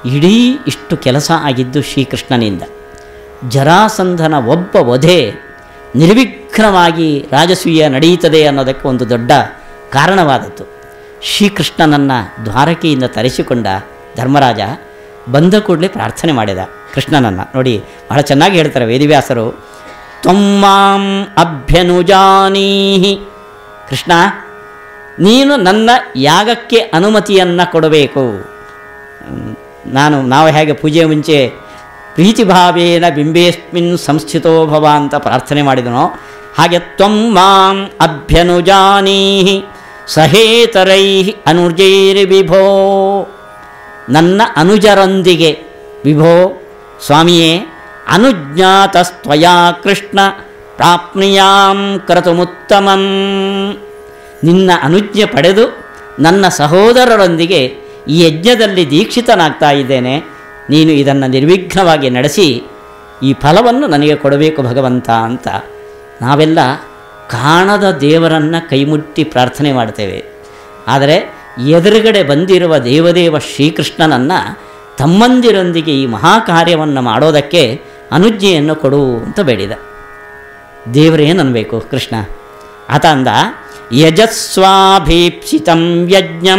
ಇಡೀ ಇಷ್ಟು ಕೆಲಸ ಆಗಿದ್ದು ಶ್ರೀಕೃಷ್ಣನಿಂದ ಜರಾಸಂಧನ ಒಬ್ಬ ವಧೆ ನಿರ್ವಿಘ್ನವಾಗಿ ರಾಜಸೂಯ ನಡೆಯುತ್ತದೆ ಅನ್ನೋದಕ್ಕೆ ಒಂದು ದೊಡ್ಡ ಕಾರಣವಾದದ್ದು ಶ್ರೀಕೃಷ್ಣನನ್ನು ದ್ವಾರಕೆಯಿಂದ ತರಿಸಿಕೊಂಡ ಧರ್ಮರಾಜ ಬಂದ ಕೂಡಲೇ ಪ್ರಾರ್ಥನೆ ಮಾಡಿದ ಕೃಷ್ಣನನ್ನು ನೋಡಿ ಬಹಳ ಚೆನ್ನಾಗಿ ಹೇಳ್ತಾರೆ ವೇದಿವ್ಯಾಸರು ತ್ವಮ್ಮಾಂ ಅಭ್ಯನುಜಾನೀಹಿ ಕೃಷ್ಣ ನೀನು ನನ್ನ ಯಾಗಕ್ಕೆ ಅನುಮತಿಯನ್ನು ಕೊಡಬೇಕು ಹ್ಮ್, ನಾನು ನಾವು ಹೇಗೆ ಪೂಜೆಯ ಮುಂಚೆ ಪ್ರೀತಿಭಾವೇನ ಬಿಂಬೇಸ್ಮಿನ್ ಸಂಸ್ಥಿತೋ ಭವ ಅಂತ ಪ್ರಾರ್ಥನೆ ಮಾಡಿದನೋ ಹಾಗೆ ತ್ವಂ ಮಾಂ ಅಭ್ಯನುಜಾನೀಹಿ ಸಹೇತರೈ ಅನುಜೈರಿ ವಿಭೋ ನನ್ನ ಅನುಜರೊಂದಿಗೆ ವಿಭೋ ಸ್ವಾಮಿಯೇ ಅನುಜ್ಞಾತಸ್ತ್ವಯಾ ಕೃಷ್ಣ ಪ್ರಾಪ್ನಿಯಾಂ ಕ್ರತುಮುತ್ತಮಂ ನಿನ್ನ ಅನುಜ್ಞೆ ಪಡೆದು ನನ್ನ ಸಹೋದರರೊಂದಿಗೆ ಈ ಯಜ್ಞದಲ್ಲಿ ದೀಕ್ಷಿತನಾಗ್ತಾ ಇದ್ದೇನೆ ನೀನು ಇದನ್ನು ನಿರ್ವಿಘ್ನವಾಗಿ ನಡೆಸಿ ಈ ಫಲವನ್ನು ನನಗೆ ಕೊಡಬೇಕು ಭಗವಂತ ಅಂತ ನಾವೆಲ್ಲ ಕಾಣದ ದೇವರನ್ನು ಕೈಮುಟ್ಟಿ ಪ್ರಾರ್ಥನೆ ಮಾಡ್ತೇವೆ ಆದರೆ ಎದುರುಗಡೆ ಬಂದಿರುವ ದೇವದೇವ ಶ್ರೀಕೃಷ್ಣನನ್ನು ತಮ್ಮಂದಿರೊಂದಿಗೆ ಈ ಮಹಾಕಾರ್ಯವನ್ನು ಮಾಡೋದಕ್ಕೆ ಅನುಜ್ಞೆಯನ್ನು ಕೊಡು ಅಂತ ಬೇಡಿದ ದೇವರೇನು ಅನ್ಬೇಕು ಕೃಷ್ಣ ಆತ ಅಂದ ಯಜಸ್ವಾಭೀಪ್ಸಿತಂ ಯಜ್ಞಂ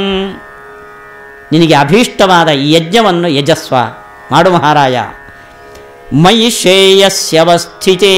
ನಿನಗೆ ಅಭೀಷ್ಟವಾದ ಈ ಯಜ್ಞವನ್ನು ಯಜಸ್ವ ಮಾಡು ಮಹಾರಾಯ ಮೈ ಶ್ರೇಯಸ್ಯವಸ್ಥಿತೇ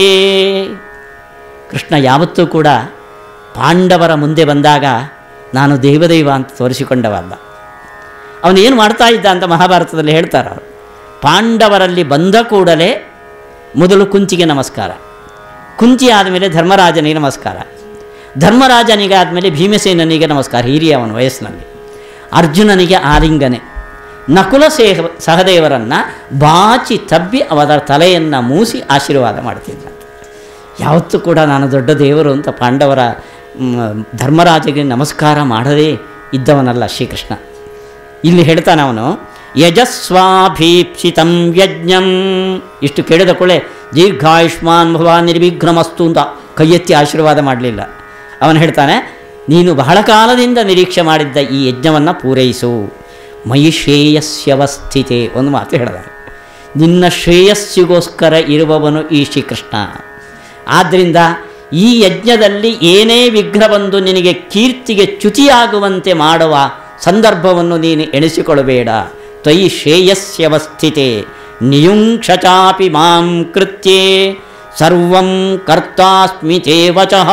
ಕೃಷ್ಣ ಯಾವತ್ತೂ ಕೂಡ ಪಾಂಡವರ ಮುಂದೆ ಬಂದಾಗ ನಾನು ದೇವದೈವ ಅಂತ ತೋರಿಸಿಕೊಂಡವಲ್ಲ ಅವನು ಏನು ಮಾಡ್ತಾ ಇದ್ದ ಅಂತ ಮಹಾಭಾರತದಲ್ಲಿ ಹೇಳ್ತಾರೆ ಅವರು ಪಾಂಡವರಲ್ಲಿ ಬಂದ ಕೂಡಲೇ ಮೊದಲು ಕುಂತಿಗೆ ನಮಸ್ಕಾರ ಕುಂತಿ ಆದಮೇಲೆ ಧರ್ಮರಾಜನಿಗೆ ನಮಸ್ಕಾರ ಧರ್ಮರಾಜನಿಗೆ ಆದಮೇಲೆ ಭೀಮಸೇನನಿಗೆ ನಮಸ್ಕಾರ ಹಿರಿಯ ಅವನ ವಯಸ್ಸಿನಲ್ಲಿ ಅರ್ಜುನನಿಗೆ ಆಲಿಂಗನೆ ನಕುಲ ಸೇಹ ಸಹದೇವರನ್ನು ಬಾಚಿ ತಬ್ಬಿ ಅವರ ತಲೆಯನ್ನು ಮೂಸಿ ಆಶೀರ್ವಾದ ಮಾಡ್ತಿದ್ದ ಯಾವತ್ತೂ ಕೂಡ ನಾನು ದೊಡ್ಡ ದೇವರು ಅಂತ ಪಾಂಡವರ ಮ್, ಧರ್ಮರಾಜಗೆ ನಮಸ್ಕಾರ ಮಾಡದೇ ಇದ್ದವನಲ್ಲ ಶ್ರೀಕೃಷ್ಣ ಇಲ್ಲಿ ಹೇಳ್ತಾನೆ ಅವನು ಯಜಸ್ವಾಭೀಪ್ಸಿತಂ ಯಜ್ಞಂ ಇಷ್ಟು ಕೇಳಿದ ಕೂಡಲೇ ದೀರ್ಘಾಯುಷ್ಮಾನ್ ಭವ ನಿರ್ವಿಘ್ನಮಸ್ತು ಅಂತ ಕೈ ಎತ್ತಿ ಆಶೀರ್ವಾದ ಮಾಡಲಿಲ್ಲ ಅವನು ಹೇಳ್ತಾನೆ ನೀನು ಬಹಳ ಕಾಲದಿಂದ ನಿರೀಕ್ಷೆ ಮಾಡಿದ್ದ ಈ ಯಜ್ಞವನ್ನು ಪೂರೈಸು ಮೈ ಶ್ರೇಯಸ್ಯವಸ್ಥಿತೆ ಒಂದು ಮಾತು ಹೇಳಿದ ನಿನ್ನ ಶ್ರೇಯಸ್ಸಿಗೋಸ್ಕರ ಇರುವವನು ಈ ಶ್ರೀಕೃಷ್ಣ ಆದ್ದರಿಂದ ಈ ಯಜ್ಞದಲ್ಲಿ ಏನೇ ವಿಘ್ನ ಬಂದು ನಿನಗೆ ಕೀರ್ತಿಗೆ ಚ್ಯುತಿಯಾಗುವಂತೆ ಮಾಡುವ ಸಂದರ್ಭವನ್ನು ನೀನು ಎಣಿಸಿಕೊಳ್ಳಬೇಡ ತ್ವಯಿ ಶ್ರೇಯಸ್ಯವಸ್ಥಿತೆ ನಿಯುಂಕ್ಷ ಚಾಪಿ ಮಾಂ ಕೃತ್ಯೆ ಸರ್ವಂ ಕರ್ತಾಸ್ಮಿ ತೇ ವಚಃ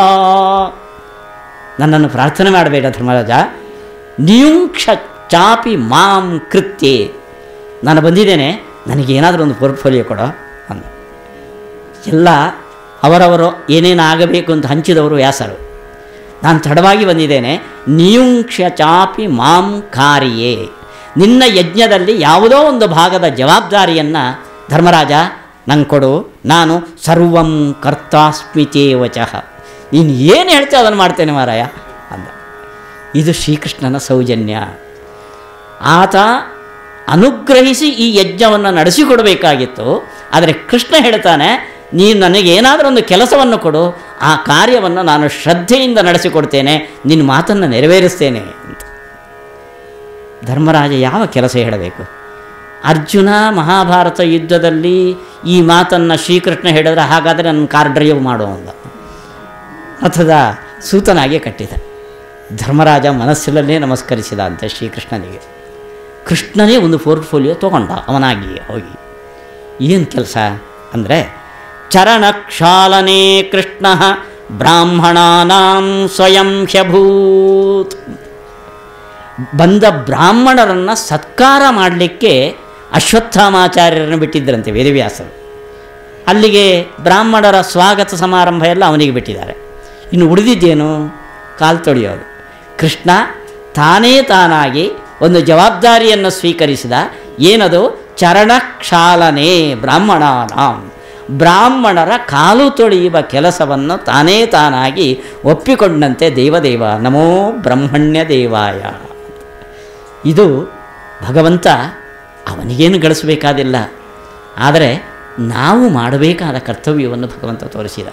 ನನ್ನನ್ನು ಪ್ರಾರ್ಥನೆ ಮಾಡಬೇಡ ಧರ್ಮರಾಜ ನಿಯುಂಕ್ಷ ಚಾಪಿ ಮಾಂ ಕೃತ್ಯೆ ನಾನು ಬಂದಿದ್ದೇನೆ ನನಗೇನಾದರೂ ಒಂದು ಪೋರ್ಟ್ಫೋಲಿಯೋ ಕೊಡೋ ಅಂದ ಎಲ್ಲ ಅವರವರು ಏನೇನು ಆಗಬೇಕು ಅಂತ ಹಂಚಿದವರು ವ್ಯಾಸರು ನಾನು ತಡವಾಗಿ ಬಂದಿದ್ದೇನೆ ನಿಯುಂಕ್ಷ ಚಾಪಿ ಮಾಂ ಕಾರ್ಯೇ ನಿನ್ನ ಯಜ್ಞದಲ್ಲಿ ಯಾವುದೋ ಒಂದು ಭಾಗದ ಜವಾಬ್ದಾರಿಯನ್ನು ಧರ್ಮರಾಜ ನಂಗೆ ಕೊಡು ನಾನು ಸರ್ವಂ ಕರ್ತಾಸ್ಮಿತೇ ವಚಃ ನೀನು ಏನು ಹೇಳ್ತೀಯ ಅದನ್ನು ಮಾಡ್ತೇನೆ ಮಾರಾಯ ಅಂದ ಇದು ಶ್ರೀಕೃಷ್ಣನ ಸೌಜನ್ಯ ಆತ ಅನುಗ್ರಹಿಸಿ ಈ ಯಜ್ಞವನ್ನು ನಡೆಸಿಕೊಡಬೇಕಾಗಿತ್ತು ಆದರೆ ಕೃಷ್ಣ ಹೇಳ್ತಾನೆ ನೀನು ನನಗೇನಾದರೂ ಒಂದು ಕೆಲಸವನ್ನು ಕೊಡು ಆ ಕಾರ್ಯವನ್ನು ನಾನು ಶ್ರದ್ಧೆಯಿಂದ ನಡೆಸಿಕೊಡ್ತೇನೆ ನಿನ್ನ ಮಾತನ್ನು ನೆರವೇರಿಸ್ತೇನೆ ಅಂತ ಧರ್ಮರಾಜ ಯಾವ ಕೆಲಸ ಹೇಳಬೇಕು ಅರ್ಜುನ ಮಹಾಭಾರತ ಯುದ್ಧದಲ್ಲಿ ಈ ಮಾತನ್ನು ಶ್ರೀಕೃಷ್ಣ ಹೇಳಿದ್ರೆ ಹಾಗಾದರೆ ನನ್ನ ಕಾರ್ ಡ್ರೈವ್ ಮಾಡು ಅಂದ ರಥದ ಸೂತನಾಗಿ ಕಟ್ಟಿದ ಧರ್ಮರಾಜ ಮನಸ್ಸಿನಲ್ಲೇ ನಮಸ್ಕರಿಸಿದ ಅಂತ ಶ್ರೀಕೃಷ್ಣನಿಗೆ ಕೃಷ್ಣನೇ ಒಂದು ಪೋರ್ಟ್ಫೋಲಿಯೋ ತೊಗೊಂಡ ಅವನಾಗಿ ಹೋಗಿ ಏನು ಕೆಲಸ ಅಂದರೆ ಚರಣಕ್ಷಾಲನೆ ಕೃಷ್ಣ ಬ್ರಾಹ್ಮಣಾನಾಂ ಸ್ವಯಂ ಹ್ಯಭೂತ್ ಬಂದ ಬ್ರಾಹ್ಮಣರನ್ನು ಸತ್ಕಾರ ಮಾಡಲಿಕ್ಕೆ ಅಶ್ವತ್ಥಾಮಾಚಾರ್ಯರನ್ನು ಬಿಟ್ಟಿದ್ದರಂತೆ ವೇದವ್ಯಾಸರು ಅಲ್ಲಿಗೆ ಬ್ರಾಹ್ಮಣರ ಸ್ವಾಗತ ಸಮಾರಂಭ ಎಲ್ಲ ಅವನಿಗೆ ಬಿಟ್ಟಿದ್ದಾರೆ ಇನ್ನು ಉಳಿದಿದ್ದೇನು ಕಾಲು ತೊಳೆಯೋದು ಕೃಷ್ಣ ತಾನೇ ತಾನಾಗಿ ಒಂದು ಜವಾಬ್ದಾರಿಯನ್ನು ಸ್ವೀಕರಿಸಿದ ಏನದು ಚರಣಕ್ಷಾಲನೆ ಬ್ರಾಹ್ಮಣಾನಾಂ ಬ್ರಾಹ್ಮಣರ ಕಾಲು ತೊಳೆಯುವ ಕೆಲಸವನ್ನು ತಾನೇ ತಾನಾಗಿ ಒಪ್ಪಿಕೊಂಡಂತೆ ದೇವದೇವ ನಮೋ ಬ್ರಹ್ಮಣ್ಯ ದೇವಾಯ ಇದು ಭಗವಂತ ಅವನಿಗೇನು ಗಳಿಸಬೇಕಾದಿಲ್ಲ ಆದರೆ ನಾವು ಮಾಡಬೇಕಾದ ಕರ್ತವ್ಯವನ್ನು ಭಗವಂತ ತೋರಿಸಿದ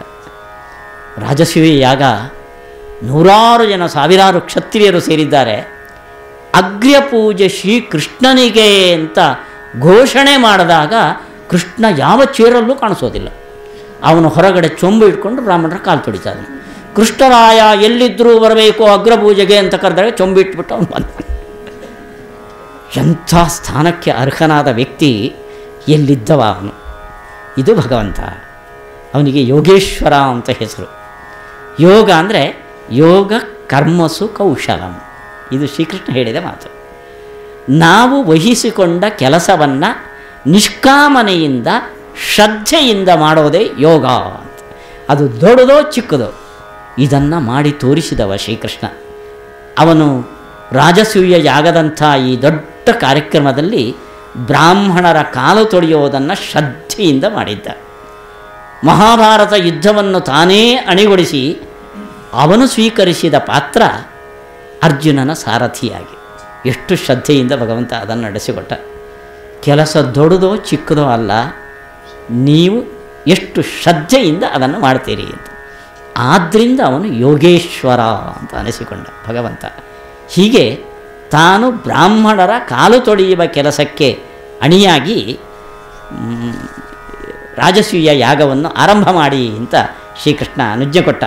ರಾಜಸೂಯ ಯಾಗ ನೂರಾರು ಜನ ಸಾವಿರಾರು ಕ್ಷತ್ರಿಯರು ಸೇರಿದ್ದಾರೆ ಅಗ್ರ್ಯ ಪೂಜೆ ಶ್ರೀಕೃಷ್ಣನಿಗೆ ಅಂತ ಘೋಷಣೆ ಮಾಡಿದಾಗ ಕೃಷ್ಣ ಯಾವ ಚೇರಲ್ಲೂ ಕಾಣಿಸೋದಿಲ್ಲ ಅವನು ಹೊರಗಡೆ ಚೊಂಬು ಇಟ್ಕೊಂಡು ಬ್ರಾಹ್ಮಣರ ಕಾಲು ತೊಡಿತಾನೆ ಕೃಷ್ಣರಾಯ ಎಲ್ಲಿದ್ದರೂ ಬರಬೇಕು ಅಗ್ರಪೂಜೆಗೆ ಅಂತ ಕರೆದಾಗ ಚೊಂಬು ಇಟ್ಬಿಟ್ಟು ಅವನು ಬಂದ ಎಂಥ ಸ್ಥಾನಕ್ಕೆ ಅರ್ಹನಾದ ವ್ಯಕ್ತಿ ಎಲ್ಲಿದ್ದವ ಅವನು ಇದು ಭಗವಂತ ಅವನಿಗೆ ಯೋಗೇಶ್ವರ ಅಂತ ಹೆಸರು ಯೋಗ ಅಂದರೆ ಯೋಗ ಕರ್ಮಸು ಕೌಶಲಂ ಇದು ಶ್ರೀಕೃಷ್ಣ ಹೇಳಿದ ಮಾತು ನಾವು ವಹಿಸಿಕೊಂಡ ಕೆಲಸವನ್ನು ನಿಷ್ಕಾಮನೆಯಿಂದ ಶ್ರದ್ಧೆಯಿಂದ ಮಾಡೋದೇ ಯೋಗ ಅಂತ ಅದು ದೊಡ್ಡದೋ ಚಿಕ್ಕದೋ ಇದನ್ನು ಮಾಡಿ ತೋರಿಸಿದವ ಶ್ರೀಕೃಷ್ಣ ಅವನು ರಾಜಸೂಯ ಯಾಗದಂಥ ಈ ದೊಡ್ಡ ಕಾರ್ಯಕ್ರಮದಲ್ಲಿ ಬ್ರಾಹ್ಮಣರ ಕಾಲು ತೊಳೆಯೋದನ್ನು ಶ್ರದ್ಧೆಯಿಂದ ಮಾಡಿದ್ದ ಮಹಾಭಾರತ ಯುದ್ಧವನ್ನು ತಾನೇ ಅಣಿಗೊಳಿಸಿ ಅವನು ಸ್ವೀಕರಿಸಿದ ಪಾತ್ರ ಅರ್ಜುನನ ಸಾರಥಿಯಾಗಿ ಎಷ್ಟು ಶ್ರದ್ಧೆಯಿಂದ ಭಗವಂತ ಅದನ್ನು ನಡೆಸಿಕೊಟ್ಟ ಕೆಲಸ ದೊಡ್ಡದೋ ಚಿಕ್ಕದೋ ಅಲ್ಲ ನೀವು ಎಷ್ಟು ಶ್ರದ್ಧೆಯಿಂದ ಅದನ್ನು ಮಾಡ್ತೀರಿ ಅಂತ ಆದ್ದರಿಂದ ಅವನು ಯೋಗೇಶ್ವರ ಅಂತ ಅನಿಸಿಕೊಂಡ ಭಗವಂತ ಹೀಗೆ ತಾನು ಬ್ರಾಹ್ಮಣರ ಕಾಲು ತೊಳೆಯುವ ಕೆಲಸಕ್ಕೆ ಅಣಿಯಾಗಿ ಮ್, ರಾಜಸೂಯ ಯಾಗವನ್ನು ಆರಂಭ ಮಾಡಿ ಅಂತ ಶ್ರೀಕೃಷ್ಣ ಅನುಜ್ಞೆ ಕೊಟ್ಟ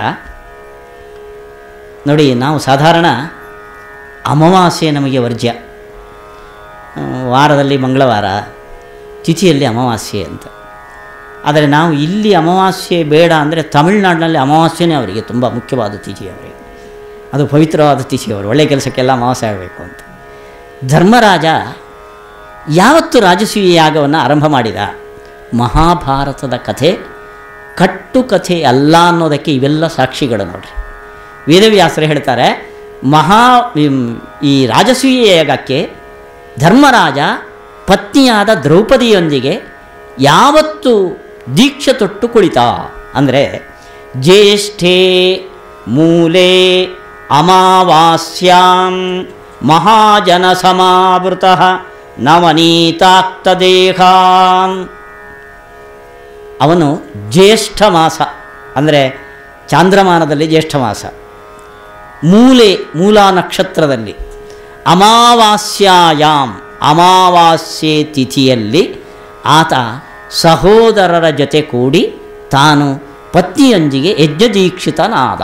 ನೋಡಿ ನಾವು ಸಾಧಾರಣ ಅಮಾವಾಸ್ಯೆ ನಮಗೆ ವರ್ಜ್ಯ ಆ, ವಾರದಲ್ಲಿ ಮಂಗಳವಾರ ತಿಥಿಯಲ್ಲಿ ಅಮಾವಾಸ್ಯೆ ಅಂತ ಆದರೆ ನಾವು ಇಲ್ಲಿ ಅಮಾವಾಸ್ಯೆ ಬೇಡ ಅಂದರೆ ತಮಿಳುನಾಡಿನಲ್ಲಿ ಅಮಾವಾಸ್ಯೆನೇ ಅವರಿಗೆ ತುಂಬ ಮುಖ್ಯವಾದ ತಿಥಿ ಅವರಿಗೆ ಅದು ಪವಿತ್ರವಾದ ತಿಥಿ ಅವರು ಒಳ್ಳೆಯ ಕೆಲಸಕ್ಕೆಲ್ಲ ಅಮಾವಾಸ್ಯೆ ಆಗಬೇಕು ಅಂತ ಧರ್ಮರಾಜ ಯಾವತ್ತು ರಾಜಸೂಯ ಯಾಗವನ್ನು ಆರಂಭ ಮಾಡಿದ ಮಹಾಭಾರತದ ಕಥೆ ಕಟ್ಟು ಕಥೆ ಅಲ್ಲ ಅನ್ನೋದಕ್ಕೆ ಇವೆಲ್ಲ ಸಾಕ್ಷಿಗಳು ನೋಡ್ರಿ ವೇದವ್ಯಾಸರು ಹೇಳ್ತಾರೆ ಮಹಾ ಇಮ್, ಈ ರಾಜಸೂಯ ಯಾಗಕ್ಕೆ ಧರ್ಮರಾಜ ಪತ್ನಿಯಾದ ದ್ರೌಪದಿಯೊಂದಿಗೆ ಯಾವತ್ತು ದೀಕ್ಷೆ ತೊಟ್ಟು ಕುಳಿತ ಅಂದರೆ ಜ್ಯೇಷ್ಠೇ ಮೂಲೆ ಅಮಾವಾಸ್ಯಾಂ ಮಹಾಜನ ಸಮಾವೃತ ನವನೀತಾಕ್ತದೇಹಾನ್ ಅವನು ಜ್ಯೇಷ್ಠ ಮಾಸ ಅಂದರೆ ಚಾಂದ್ರಮಾನದಲ್ಲಿ ಜ್ಯೇಷ್ಠ ಮಾಸ ಮೂಲೆ ಮೂಲ ನಕ್ಷತ್ರದಲ್ಲಿ ಅಮಾವಾಸ್ಯಾಯಾಮ್ ಅಮಾವಾಸ್ಯೆ ತಿಥಿಯಲ್ಲಿ ಆತ ಸಹೋದರರ ಜೊತೆ ಕೂಡಿ ತಾನು ಪತ್ನಿಯೊಂದಿಗೆ ಯಜ್ಞದೀಕ್ಷಿತನಾದ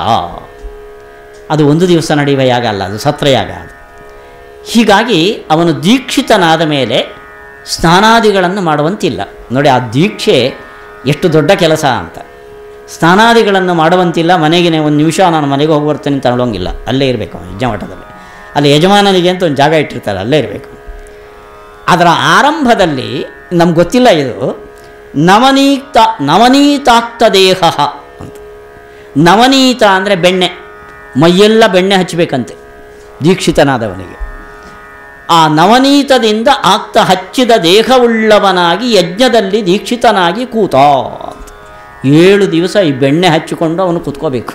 ಅದು ಒಂದು ದಿವಸ ನಡೆಯುವ ಯಾಗ ಅಲ್ಲ ಅದು ಸತ್ರಯಾಗ ಅದು ಹೀಗಾಗಿ ಅವನು ದೀಕ್ಷಿತನಾದ ಮೇಲೆ ಸ್ನಾನಾದಿಗಳನ್ನು ಮಾಡುವಂತಿಲ್ಲ ನೋಡಿ ಆ ದೀಕ್ಷೆ ಎಷ್ಟು ದೊಡ್ಡ ಕೆಲಸ ಅಂತ ಸ್ನಾನಾದಿಗಳನ್ನು ಮಾಡುವಂತಿಲ್ಲ ಮನೆಗೆ ಒಂದು ನಿಮಿಷ ನಾನು ಮನೆಗೆ ಹೋಗಿ ಬರ್ತೀನಿ ಅಂತ ಹೇಳೋಂಗಿಲ್ಲ ಅಲ್ಲೇ ಇರಬೇಕು ಅವನು ಯಜ್ಞಮಠದಲ್ಲಿ ಅಲ್ಲಿ ಯಜಮಾನನಿಗೆ ಅಂತ ಒಂದು ಜಾಗ ಇಟ್ಟಿರ್ತಾರೆ ಅಲ್ಲೇ ಇರಬೇಕು ಅದರ ಆರಂಭದಲ್ಲಿ ನಮ್ಗೆ ಗೊತ್ತಿಲ್ಲ ಇದು ನವನೀತ ನವನೀತಾಕ್ತ ದೇಹ ಅಂತ ನವನೀತ ಅಂದರೆ ಬೆಣ್ಣೆ ಮೈಯೆಲ್ಲ ಬೆಣ್ಣೆ ಹಚ್ಚಬೇಕಂತೆ ದೀಕ್ಷಿತನಾದವನಿಗೆ ಆ ನವನೀತದಿಂದ ಆಗ್ತ ಹಚ್ಚಿದ ದೇಹವುಳ್ಳವನಾಗಿ ಯಜ್ಞದಲ್ಲಿ ದೀಕ್ಷಿತನಾಗಿ ಕೂತ ಅಂತ ಏಳು ದಿವಸ ಈ ಬೆಣ್ಣೆ ಹಚ್ಚಿಕೊಂಡು ಅವನು ಕೂತ್ಕೋಬೇಕು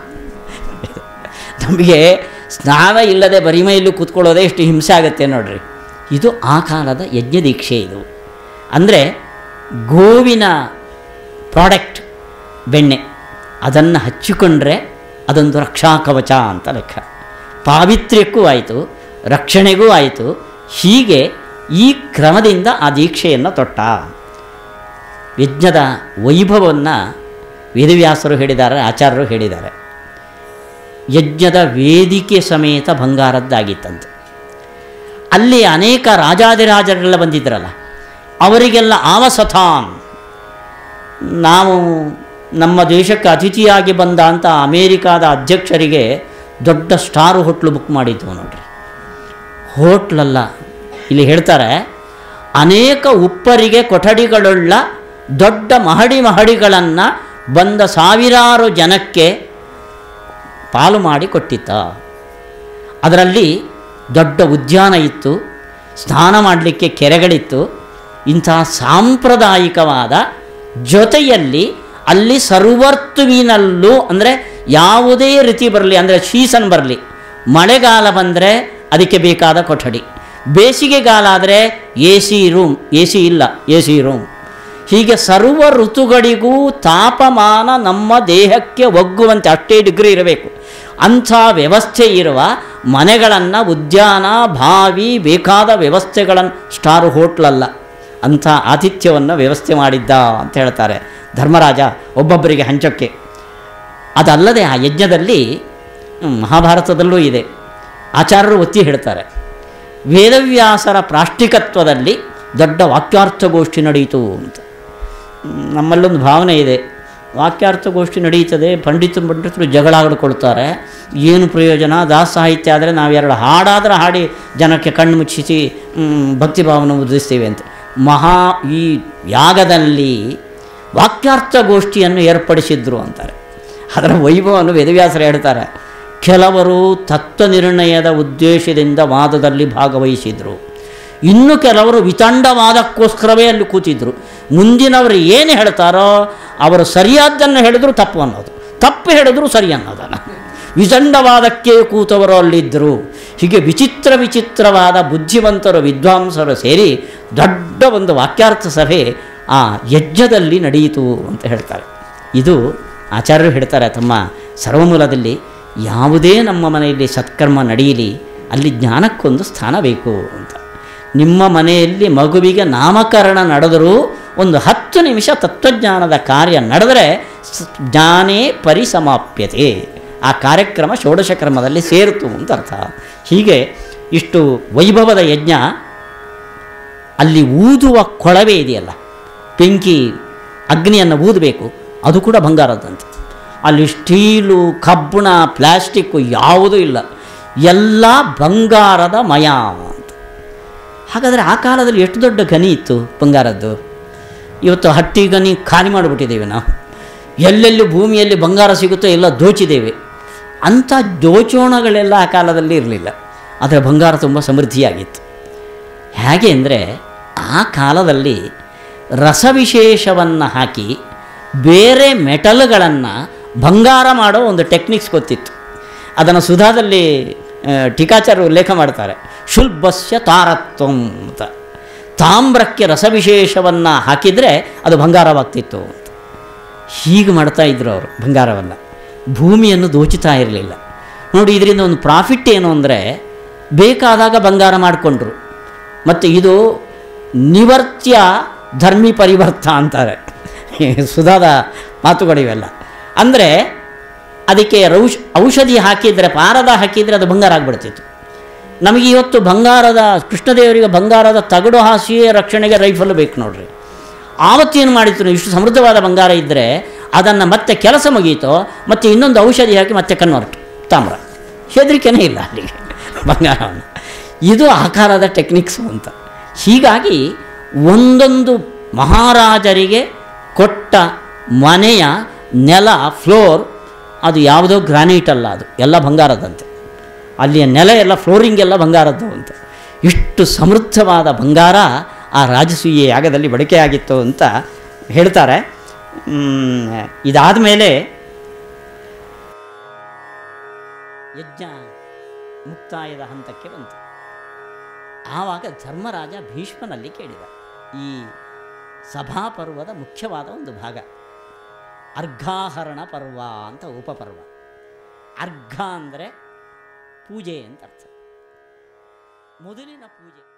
ನಮಗೆ ಸ್ನಾನ ಇಲ್ಲದೆ ಬರಿ ಮೈಯಲ್ಲಿ ಕೂತ್ಕೊಳ್ಳೋದೇ ಎಷ್ಟು ಹಿಂಸೆ ಆಗುತ್ತೆ ನೋಡ್ರಿ ಇದು ಆ ಕಾಲದ ಯಜ್ಞ ದೀಕ್ಷೆ ಇದು ಅಂದರೆ ಗೋವಿನ ಪ್ರಾಡಕ್ಟ್ ಬೆಣ್ಣೆ ಅದನ್ನು ಹಚ್ಚಿಕೊಂಡ್ರೆ ಅದೊಂದು ರಕ್ಷಾ ಕವಚ ಅಂತ ಲೆಕ್ಕ ಪಾವಿತ್ರ್ಯಕ್ಕೂ ಆಯಿತು ರಕ್ಷಣೆಗೂ ಆಯಿತು ಹೀಗೆ ಈ ಕ್ರಮದಿಂದ ಆ ದೀಕ್ಷೆಯನ್ನು ತೊಟ್ಟ ಯಜ್ಞದ ವೈಭವವನ್ನು ವೇದವ್ಯಾಸರು ಹೇಳಿದ್ದಾರೆ ಆಚಾರ್ಯರು ಹೇಳಿದ್ದಾರೆ ಯಜ್ಞದ ವೇದಿಕೆ ಸಮೇತ ಬಂಗಾರದ್ದಾಗಿತ್ತಂತೆ ಅಲ್ಲಿ ಅನೇಕ ರಾಜಾದಿರಾಜರೆಲ್ಲ ಬಂದಿದ್ರಲ್ಲ ಅವರಿಗೆಲ್ಲ ಆವಸಥಾನ್ ನಾವು ನಮ್ಮ ದೇಶಕ್ಕೆ ಅತಿಥಿಯಾಗಿ ಬಂದ ಅಂತ ಅಮೇರಿಕಾದ ಅಧ್ಯಕ್ಷರಿಗೆ ದೊಡ್ಡ ಸ್ಟಾರ್ ಹೋಟ್ಲು ಬುಕ್ ಮಾಡಿದ್ವು ನೋಡ್ರಿ ಹೋಟ್ಲಲ್ಲ ಇಲ್ಲಿ ಹೇಳ್ತಾರೆ ಅನೇಕ ಉಪ್ಪರಿಗೆ ಕೊಠಡಿಗಳುಳ್ಳ ದೊಡ್ಡ ಮಹಡಿ ಮಹಡಿಗಳನ್ನು ಬಂದ ಸಾವಿರಾರು ಜನಕ್ಕೆ ಪಾಲು ಮಾಡಿ ಕೊಟ್ಟಿತ್ತ ಅದರಲ್ಲಿ ದೊಡ್ಡ ಉದ್ಯಾನ ಇತ್ತು ಸ್ನಾನ ಮಾಡಲಿಕ್ಕೆ ಕೆರೆಗಳಿತ್ತು ಇಂತಹ ಸಾಂಪ್ರದಾಯಿಕವಾದ ಜೊತೆಯಲ್ಲಿ ಅಲ್ಲಿ ಸರ್ವರ್ತುವಿನಲ್ಲೂ ಅಂದರೆ ಯಾವುದೇ ರೀತಿ ಬರಲಿ ಅಂದರೆ ಸೀಸನ್ ಬರಲಿ ಮಳೆಗಾಲ ಬಂದರೆ ಅದಕ್ಕೆ ಬೇಕಾದ ಕೊಠಡಿ ಬೇಸಿಗೆಗಾಲ ಆದರೆ A C room A C ಇಲ್ಲ ಎ ಸಿ ರೂಮ್ ಹೀಗೆ ಸರ್ವ ಋತುಗಳಿಗೂ ತಾಪಮಾನ ನಮ್ಮ ದೇಹಕ್ಕೆ ಒಗ್ಗುವಂತೆ ಅಷ್ಟೇ ಡಿಗ್ರಿ ಇರಬೇಕು ಅಂಥ ವ್ಯವಸ್ಥೆ ಇರುವ ಮನೆಗಳನ್ನು ಉದ್ಯಾನ ಬಾವಿ ಬೇಕಾದ ವ್ಯವಸ್ಥೆಗಳನ್ನು ಸ್ಟಾರ್ ಹೋಟ್ಲಲ್ಲ ಅಂಥ ಆತಿಥ್ಯವನ್ನು ವ್ಯವಸ್ಥೆ ಮಾಡಿದ್ದ ಅಂತ ಹೇಳ್ತಾರೆ ಧರ್ಮರಾಜ ಒಬ್ಬೊಬ್ಬರಿಗೆ ಹಂಚೋಕ್ಕೆ ಅದಲ್ಲದೆ ಆ ಯಜ್ಞದಲ್ಲಿ ಹ್ಮ್, ಮಹಾಭಾರತದಲ್ಲೂ ಇದೆ ಆಚಾರ್ಯರು ಒತ್ತಿ ಹೇಳ್ತಾರೆ ವೇದವ್ಯಾಸರ ಪ್ರಾಷ್ಟಿಕತ್ವದಲ್ಲಿ ದೊಡ್ಡ ವಾಕ್ಯಾರ್ಥಗೋಷ್ಠಿ ನಡೆಯಿತು ಅಂತ ಹ್ಮ್, ನಮ್ಮಲ್ಲೊಂದು ಭಾವನೆ ಇದೆ ವಾಕ್ಯಾರ್ಥಗೋಷ್ಠಿ ನಡೀತದೆ ಪಂಡಿತ ಪಂಡಿತರು ಜಗಳ ಆಡ್ಕೊಳ್ತಾರೆ ಏನು ಪ್ರಯೋಜನ ದಾಸ ಸಾಹಿತ್ಯ ಆದರೆ ನಾವು ಎರಡು ಹಾಡಾದ್ರೆ ಹಾಡಿ ಜನಕ್ಕೆ ಕಣ್ಣು ಮುಚ್ಚಿಸಿ ಹ್ಮ್, ಭಕ್ತಿಭಾವನ ಉದಿಸ್ತೀವಿ ಅಂತ ಮಹಾ ಈ ಯಾಗದಲ್ಲಿ ವಾಕ್ಯಾರ್ಥಗೋಷ್ಠಿಯನ್ನು ಏರ್ಪಡಿಸಿದ್ರು ಅಂತಾರೆ ಅದರ ವೈಭವವನ್ನು ವೇದವ್ಯಾಸರು ಹೇಳ್ತಾರೆ ಕೆಲವರು ತತ್ವ ನಿರ್ಣಯದ ಉದ್ದೇಶದಿಂದ ವಾದದಲ್ಲಿ ಭಾಗವಹಿಸಿದರು ಇನ್ನು ಕೆಲವರು ವಿತಂಡವಾದಕ್ಕೋಸ್ಕರವೇ ಅಲ್ಲಿ ಕೂತಿದ್ರು ಮುಂದಿನವರು ಏನು ಹೇಳ್ತಾರೋ ಅವರು ಸರಿಯಾದ್ದನ್ನು ಹೇಳಿದ್ರು ತಪ್ಪು ಅನ್ನೋದು ತಪ್ಪು ಹೇಳಿದ್ರು ಸರಿ ಅನ್ನೋದನ್ನು ವಿತಂಡವಾದಕ್ಕೆ ಕೂತವರು ಅಲ್ಲಿದ್ದರು ಹೀಗೆ ವಿಚಿತ್ರ ವಿಚಿತ್ರವಾದ ಬುದ್ಧಿವಂತರು ವಿದ್ವಾಂಸರು ಸೇರಿ ದೊಡ್ಡ ಒಂದು ವಾಕ್ಯಾರ್ಥ ಸಭೆ ಆ ಯಜ್ಞದಲ್ಲಿ ನಡೆಯಿತು ಅಂತ ಹೇಳ್ತಾರೆ ಇದು ಆಚಾರ್ಯರು ಹೇಳ್ತಾರೆ ತಮ್ಮ ಸರ್ವಮೂಲದಲ್ಲಿ ಯಾವುದೇ ನಮ್ಮ ಮನೆಯಲ್ಲಿ ಸತ್ಕರ್ಮ ನಡೆಯಲಿ ಅಲ್ಲಿ ಜ್ಞಾನಕ್ಕೊಂದು ಸ್ಥಾನ ಬೇಕು ಅಂತ ನಿಮ್ಮ ಮನೆಯಲ್ಲಿ ಮಗುವಿಗೆ ನಾಮಕರಣ ನಡೆದರೂ ಒಂದು ಹತ್ತು ನಿಮಿಷ ತತ್ವಜ್ಞಾನದ ಕಾರ್ಯ ನಡೆದರೆ ಸ್- ಜ್ಞಾನೇ ಪರಿಸಮಾಪ್ಯತೆ ಆ ಕಾರ್ಯಕ್ರಮ ಷೋಡಶ ಕ್ರಮದಲ್ಲಿ ಸೇರಿತು ಅಂತ ಅರ್ಥ ಹೀಗೆ ಇಷ್ಟು ವೈಭವದ ಯಜ್ಞ ಅಲ್ಲಿ ಊದುವ ಕೊಳವೆ ಇದೆಯಲ್ಲ ಬೆಂಕಿ ಅಗ್ನಿಯನ್ನು ಊದಬೇಕು ಅದು ಕೂಡ ಬಂಗಾರದಂತೆ ಅಲ್ಲಿ ಸ್ಟೀಲು ಕಬ್ಬಣ ಪ್ಲಾಸ್ಟಿಕ್ಕು ಯಾವುದೂ ಇಲ್ಲ ಎಲ್ಲ ಬಂಗಾರದ ಮಯ ಅಂತ ಹಾಗಾದರೆ ಆ ಕಾಲದಲ್ಲಿ ಎಷ್ಟು ದೊಡ್ಡ ಗನಿ ಇತ್ತು ಬಂಗಾರದ್ದು ಇವತ್ತು ಹಟ್ಟಿ ಗನಿ ಖಾಲಿ ಮಾಡಿಬಿಟ್ಟಿದ್ದೇವೆ ನಾವು ಎಲ್ಲೆಲ್ಲಿ ಭೂಮಿಯಲ್ಲಿ ಬಂಗಾರ ಸಿಗುತ್ತೋ ಎಲ್ಲ ದೋಚಿದ್ದೇವೆ ಅಂಥ ದೋಚೋಣಗಳೆಲ್ಲ ಆ ಕಾಲದಲ್ಲಿ ಇರಲಿಲ್ಲ ಆದರೆ ಬಂಗಾರ ತುಂಬ ಸಮೃದ್ಧಿಯಾಗಿತ್ತು ಹೇಗೆ ಅಂದರೆ ಆ ಕಾಲದಲ್ಲಿ ರಸವಿಶೇಷವನ್ನು ಹಾಕಿ ಬೇರೆ ಮೆಟಲ್ಗಳನ್ನು ಬಂಗಾರ ಮಾಡೋ ಒಂದು ಟೆಕ್ನಿಕ್ಸ್ ಗೊತ್ತಿತ್ತು ಅದನ್ನು ಸುಧಾದಲ್ಲಿ ಆ, ಟೀಕಾಚಾರ್ಯರು ಉಲ್ಲೇಖ ಮಾಡ್ತಾರೆ ಶುಲ್ಬಸ್ಯ ತಾರತ್ವಂ ಅಂತ ತಾಮ್ರಕ್ಕೆ ರಸವಿಶೇಷವನ್ನು ಹಾಕಿದರೆ ಅದು ಬಂಗಾರವಾಗ್ತಿತ್ತು ಅಂತ ಹೀಗೆ ಮಾಡ್ತಾ ಇದ್ರು ಅವರು ಬಂಗಾರವನ್ನು ಭೂಮಿಯನ್ನು ದೋಚುತ್ತಾ ಇರಲಿಲ್ಲ ನೋಡಿ ಇದರಿಂದ ಒಂದು ಪ್ರಾಫಿಟ್ ಏನು ಅಂದರೆ ಬೇಕಾದಾಗ ಬಂಗಾರ ಮಾಡಿಕೊಂಡ್ರು ಮತ್ತು ಇದು ನಿವರ್ತ್ಯ ಧರ್ಮಿ ಪರಿವರ್ತ ಅಂತಾರೆ ಸುಧಾದ ಮಾತುಗಳಿವೆಲ್ಲ ಅಂದರೆ ಅದಕ್ಕೆ ರೌಷ್ ಔಷಧಿ ಹಾಕಿದರೆ ಪಾರದ ಹಾಕಿದರೆ ಅದು ಬಂಗಾರ ಆಗಿಬಿಡ್ತಿತ್ತು ನಮಗೆ ಇವತ್ತು ಬಂಗಾರದ ಕೃಷ್ಣದೇವರಿಗೆ ಬಂಗಾರದ ತಗಡು ಹಾಸಿಯೇ ರಕ್ಷಣೆಗೆ ರೈಫಲ್ ಬೇಕು ನೋಡ್ರಿ ಆವತ್ತೇನು ಮಾಡಿತ್ತು ಇಷ್ಟು ಸಮೃದ್ಧವಾದ ಬಂಗಾರ ಇದ್ದರೆ ಅದನ್ನು ಮತ್ತೆ ಕೆಲಸ ಮುಗೀತೋ ಮತ್ತು ಇನ್ನೊಂದು ಔಷಧಿ ಹಾಕಿ ಮತ್ತೆ ಕನ್ವರ್ಟ್ ತಾಮ್ರ ಹೆದರಿಕೆನೇ ಇಲ್ಲ ಅಲ್ಲಿಗೆ ಬಂಗಾರವನ್ನು ಇದು ಆಕಾರದ ಟೆಕ್ನಿಕ್ಸು ಅಂತ ಹೀಗಾಗಿ ಒಂದೊಂದು ಮಹಾರಾಜರಿಗೆ ಕೊಟ್ಟ ಮನೆಯ ನೆಲ ಫ್ಲೋರ್ ಅದು ಯಾವುದೋ ಗ್ರಾನೈಟ್ ಅಲ್ಲ ಅದು ಎಲ್ಲ ಬಂಗಾರದಂತೆ ಅಲ್ಲಿಯ ನೆಲ ಎಲ್ಲ ಫ್ಲೋರಿಂಗ್ ಎಲ್ಲ ಬಂಗಾರದ್ದು ಅಂತ ಇಷ್ಟು ಸಮೃದ್ಧವಾದ ಬಂಗಾರ ಆ ರಾಜಸೂಯ ಯಾಗದಲ್ಲಿ ಬಳಕೆಯಾಗಿತ್ತು ಅಂತ ಹೇಳ್ತಾರೆ ಇದಾದ ಮೇಲೆ ಯಜ್ಞ ಮುಕ್ತಾಯದ ಹಂತಕ್ಕೆ ಬಂತು ಆವಾಗ ಧರ್ಮರಾಜ ಭೀಷ್ಮನಲ್ಲಿ ಕೇಳಿದ ಈ ಸಭಾಪರ್ವದ ಮುಖ್ಯವಾದ ಒಂದು ಭಾಗ ಅರ್ಘಾಹರಣ ಪರ್ವ ಅಂತ ಉಪಪರ್ವ ಅರ್ಘ ಅಂದರೆ ಪೂಜೆ ಅಂತ ಅರ್ಥ ಮೊದಲಿನ ಪೂಜೆ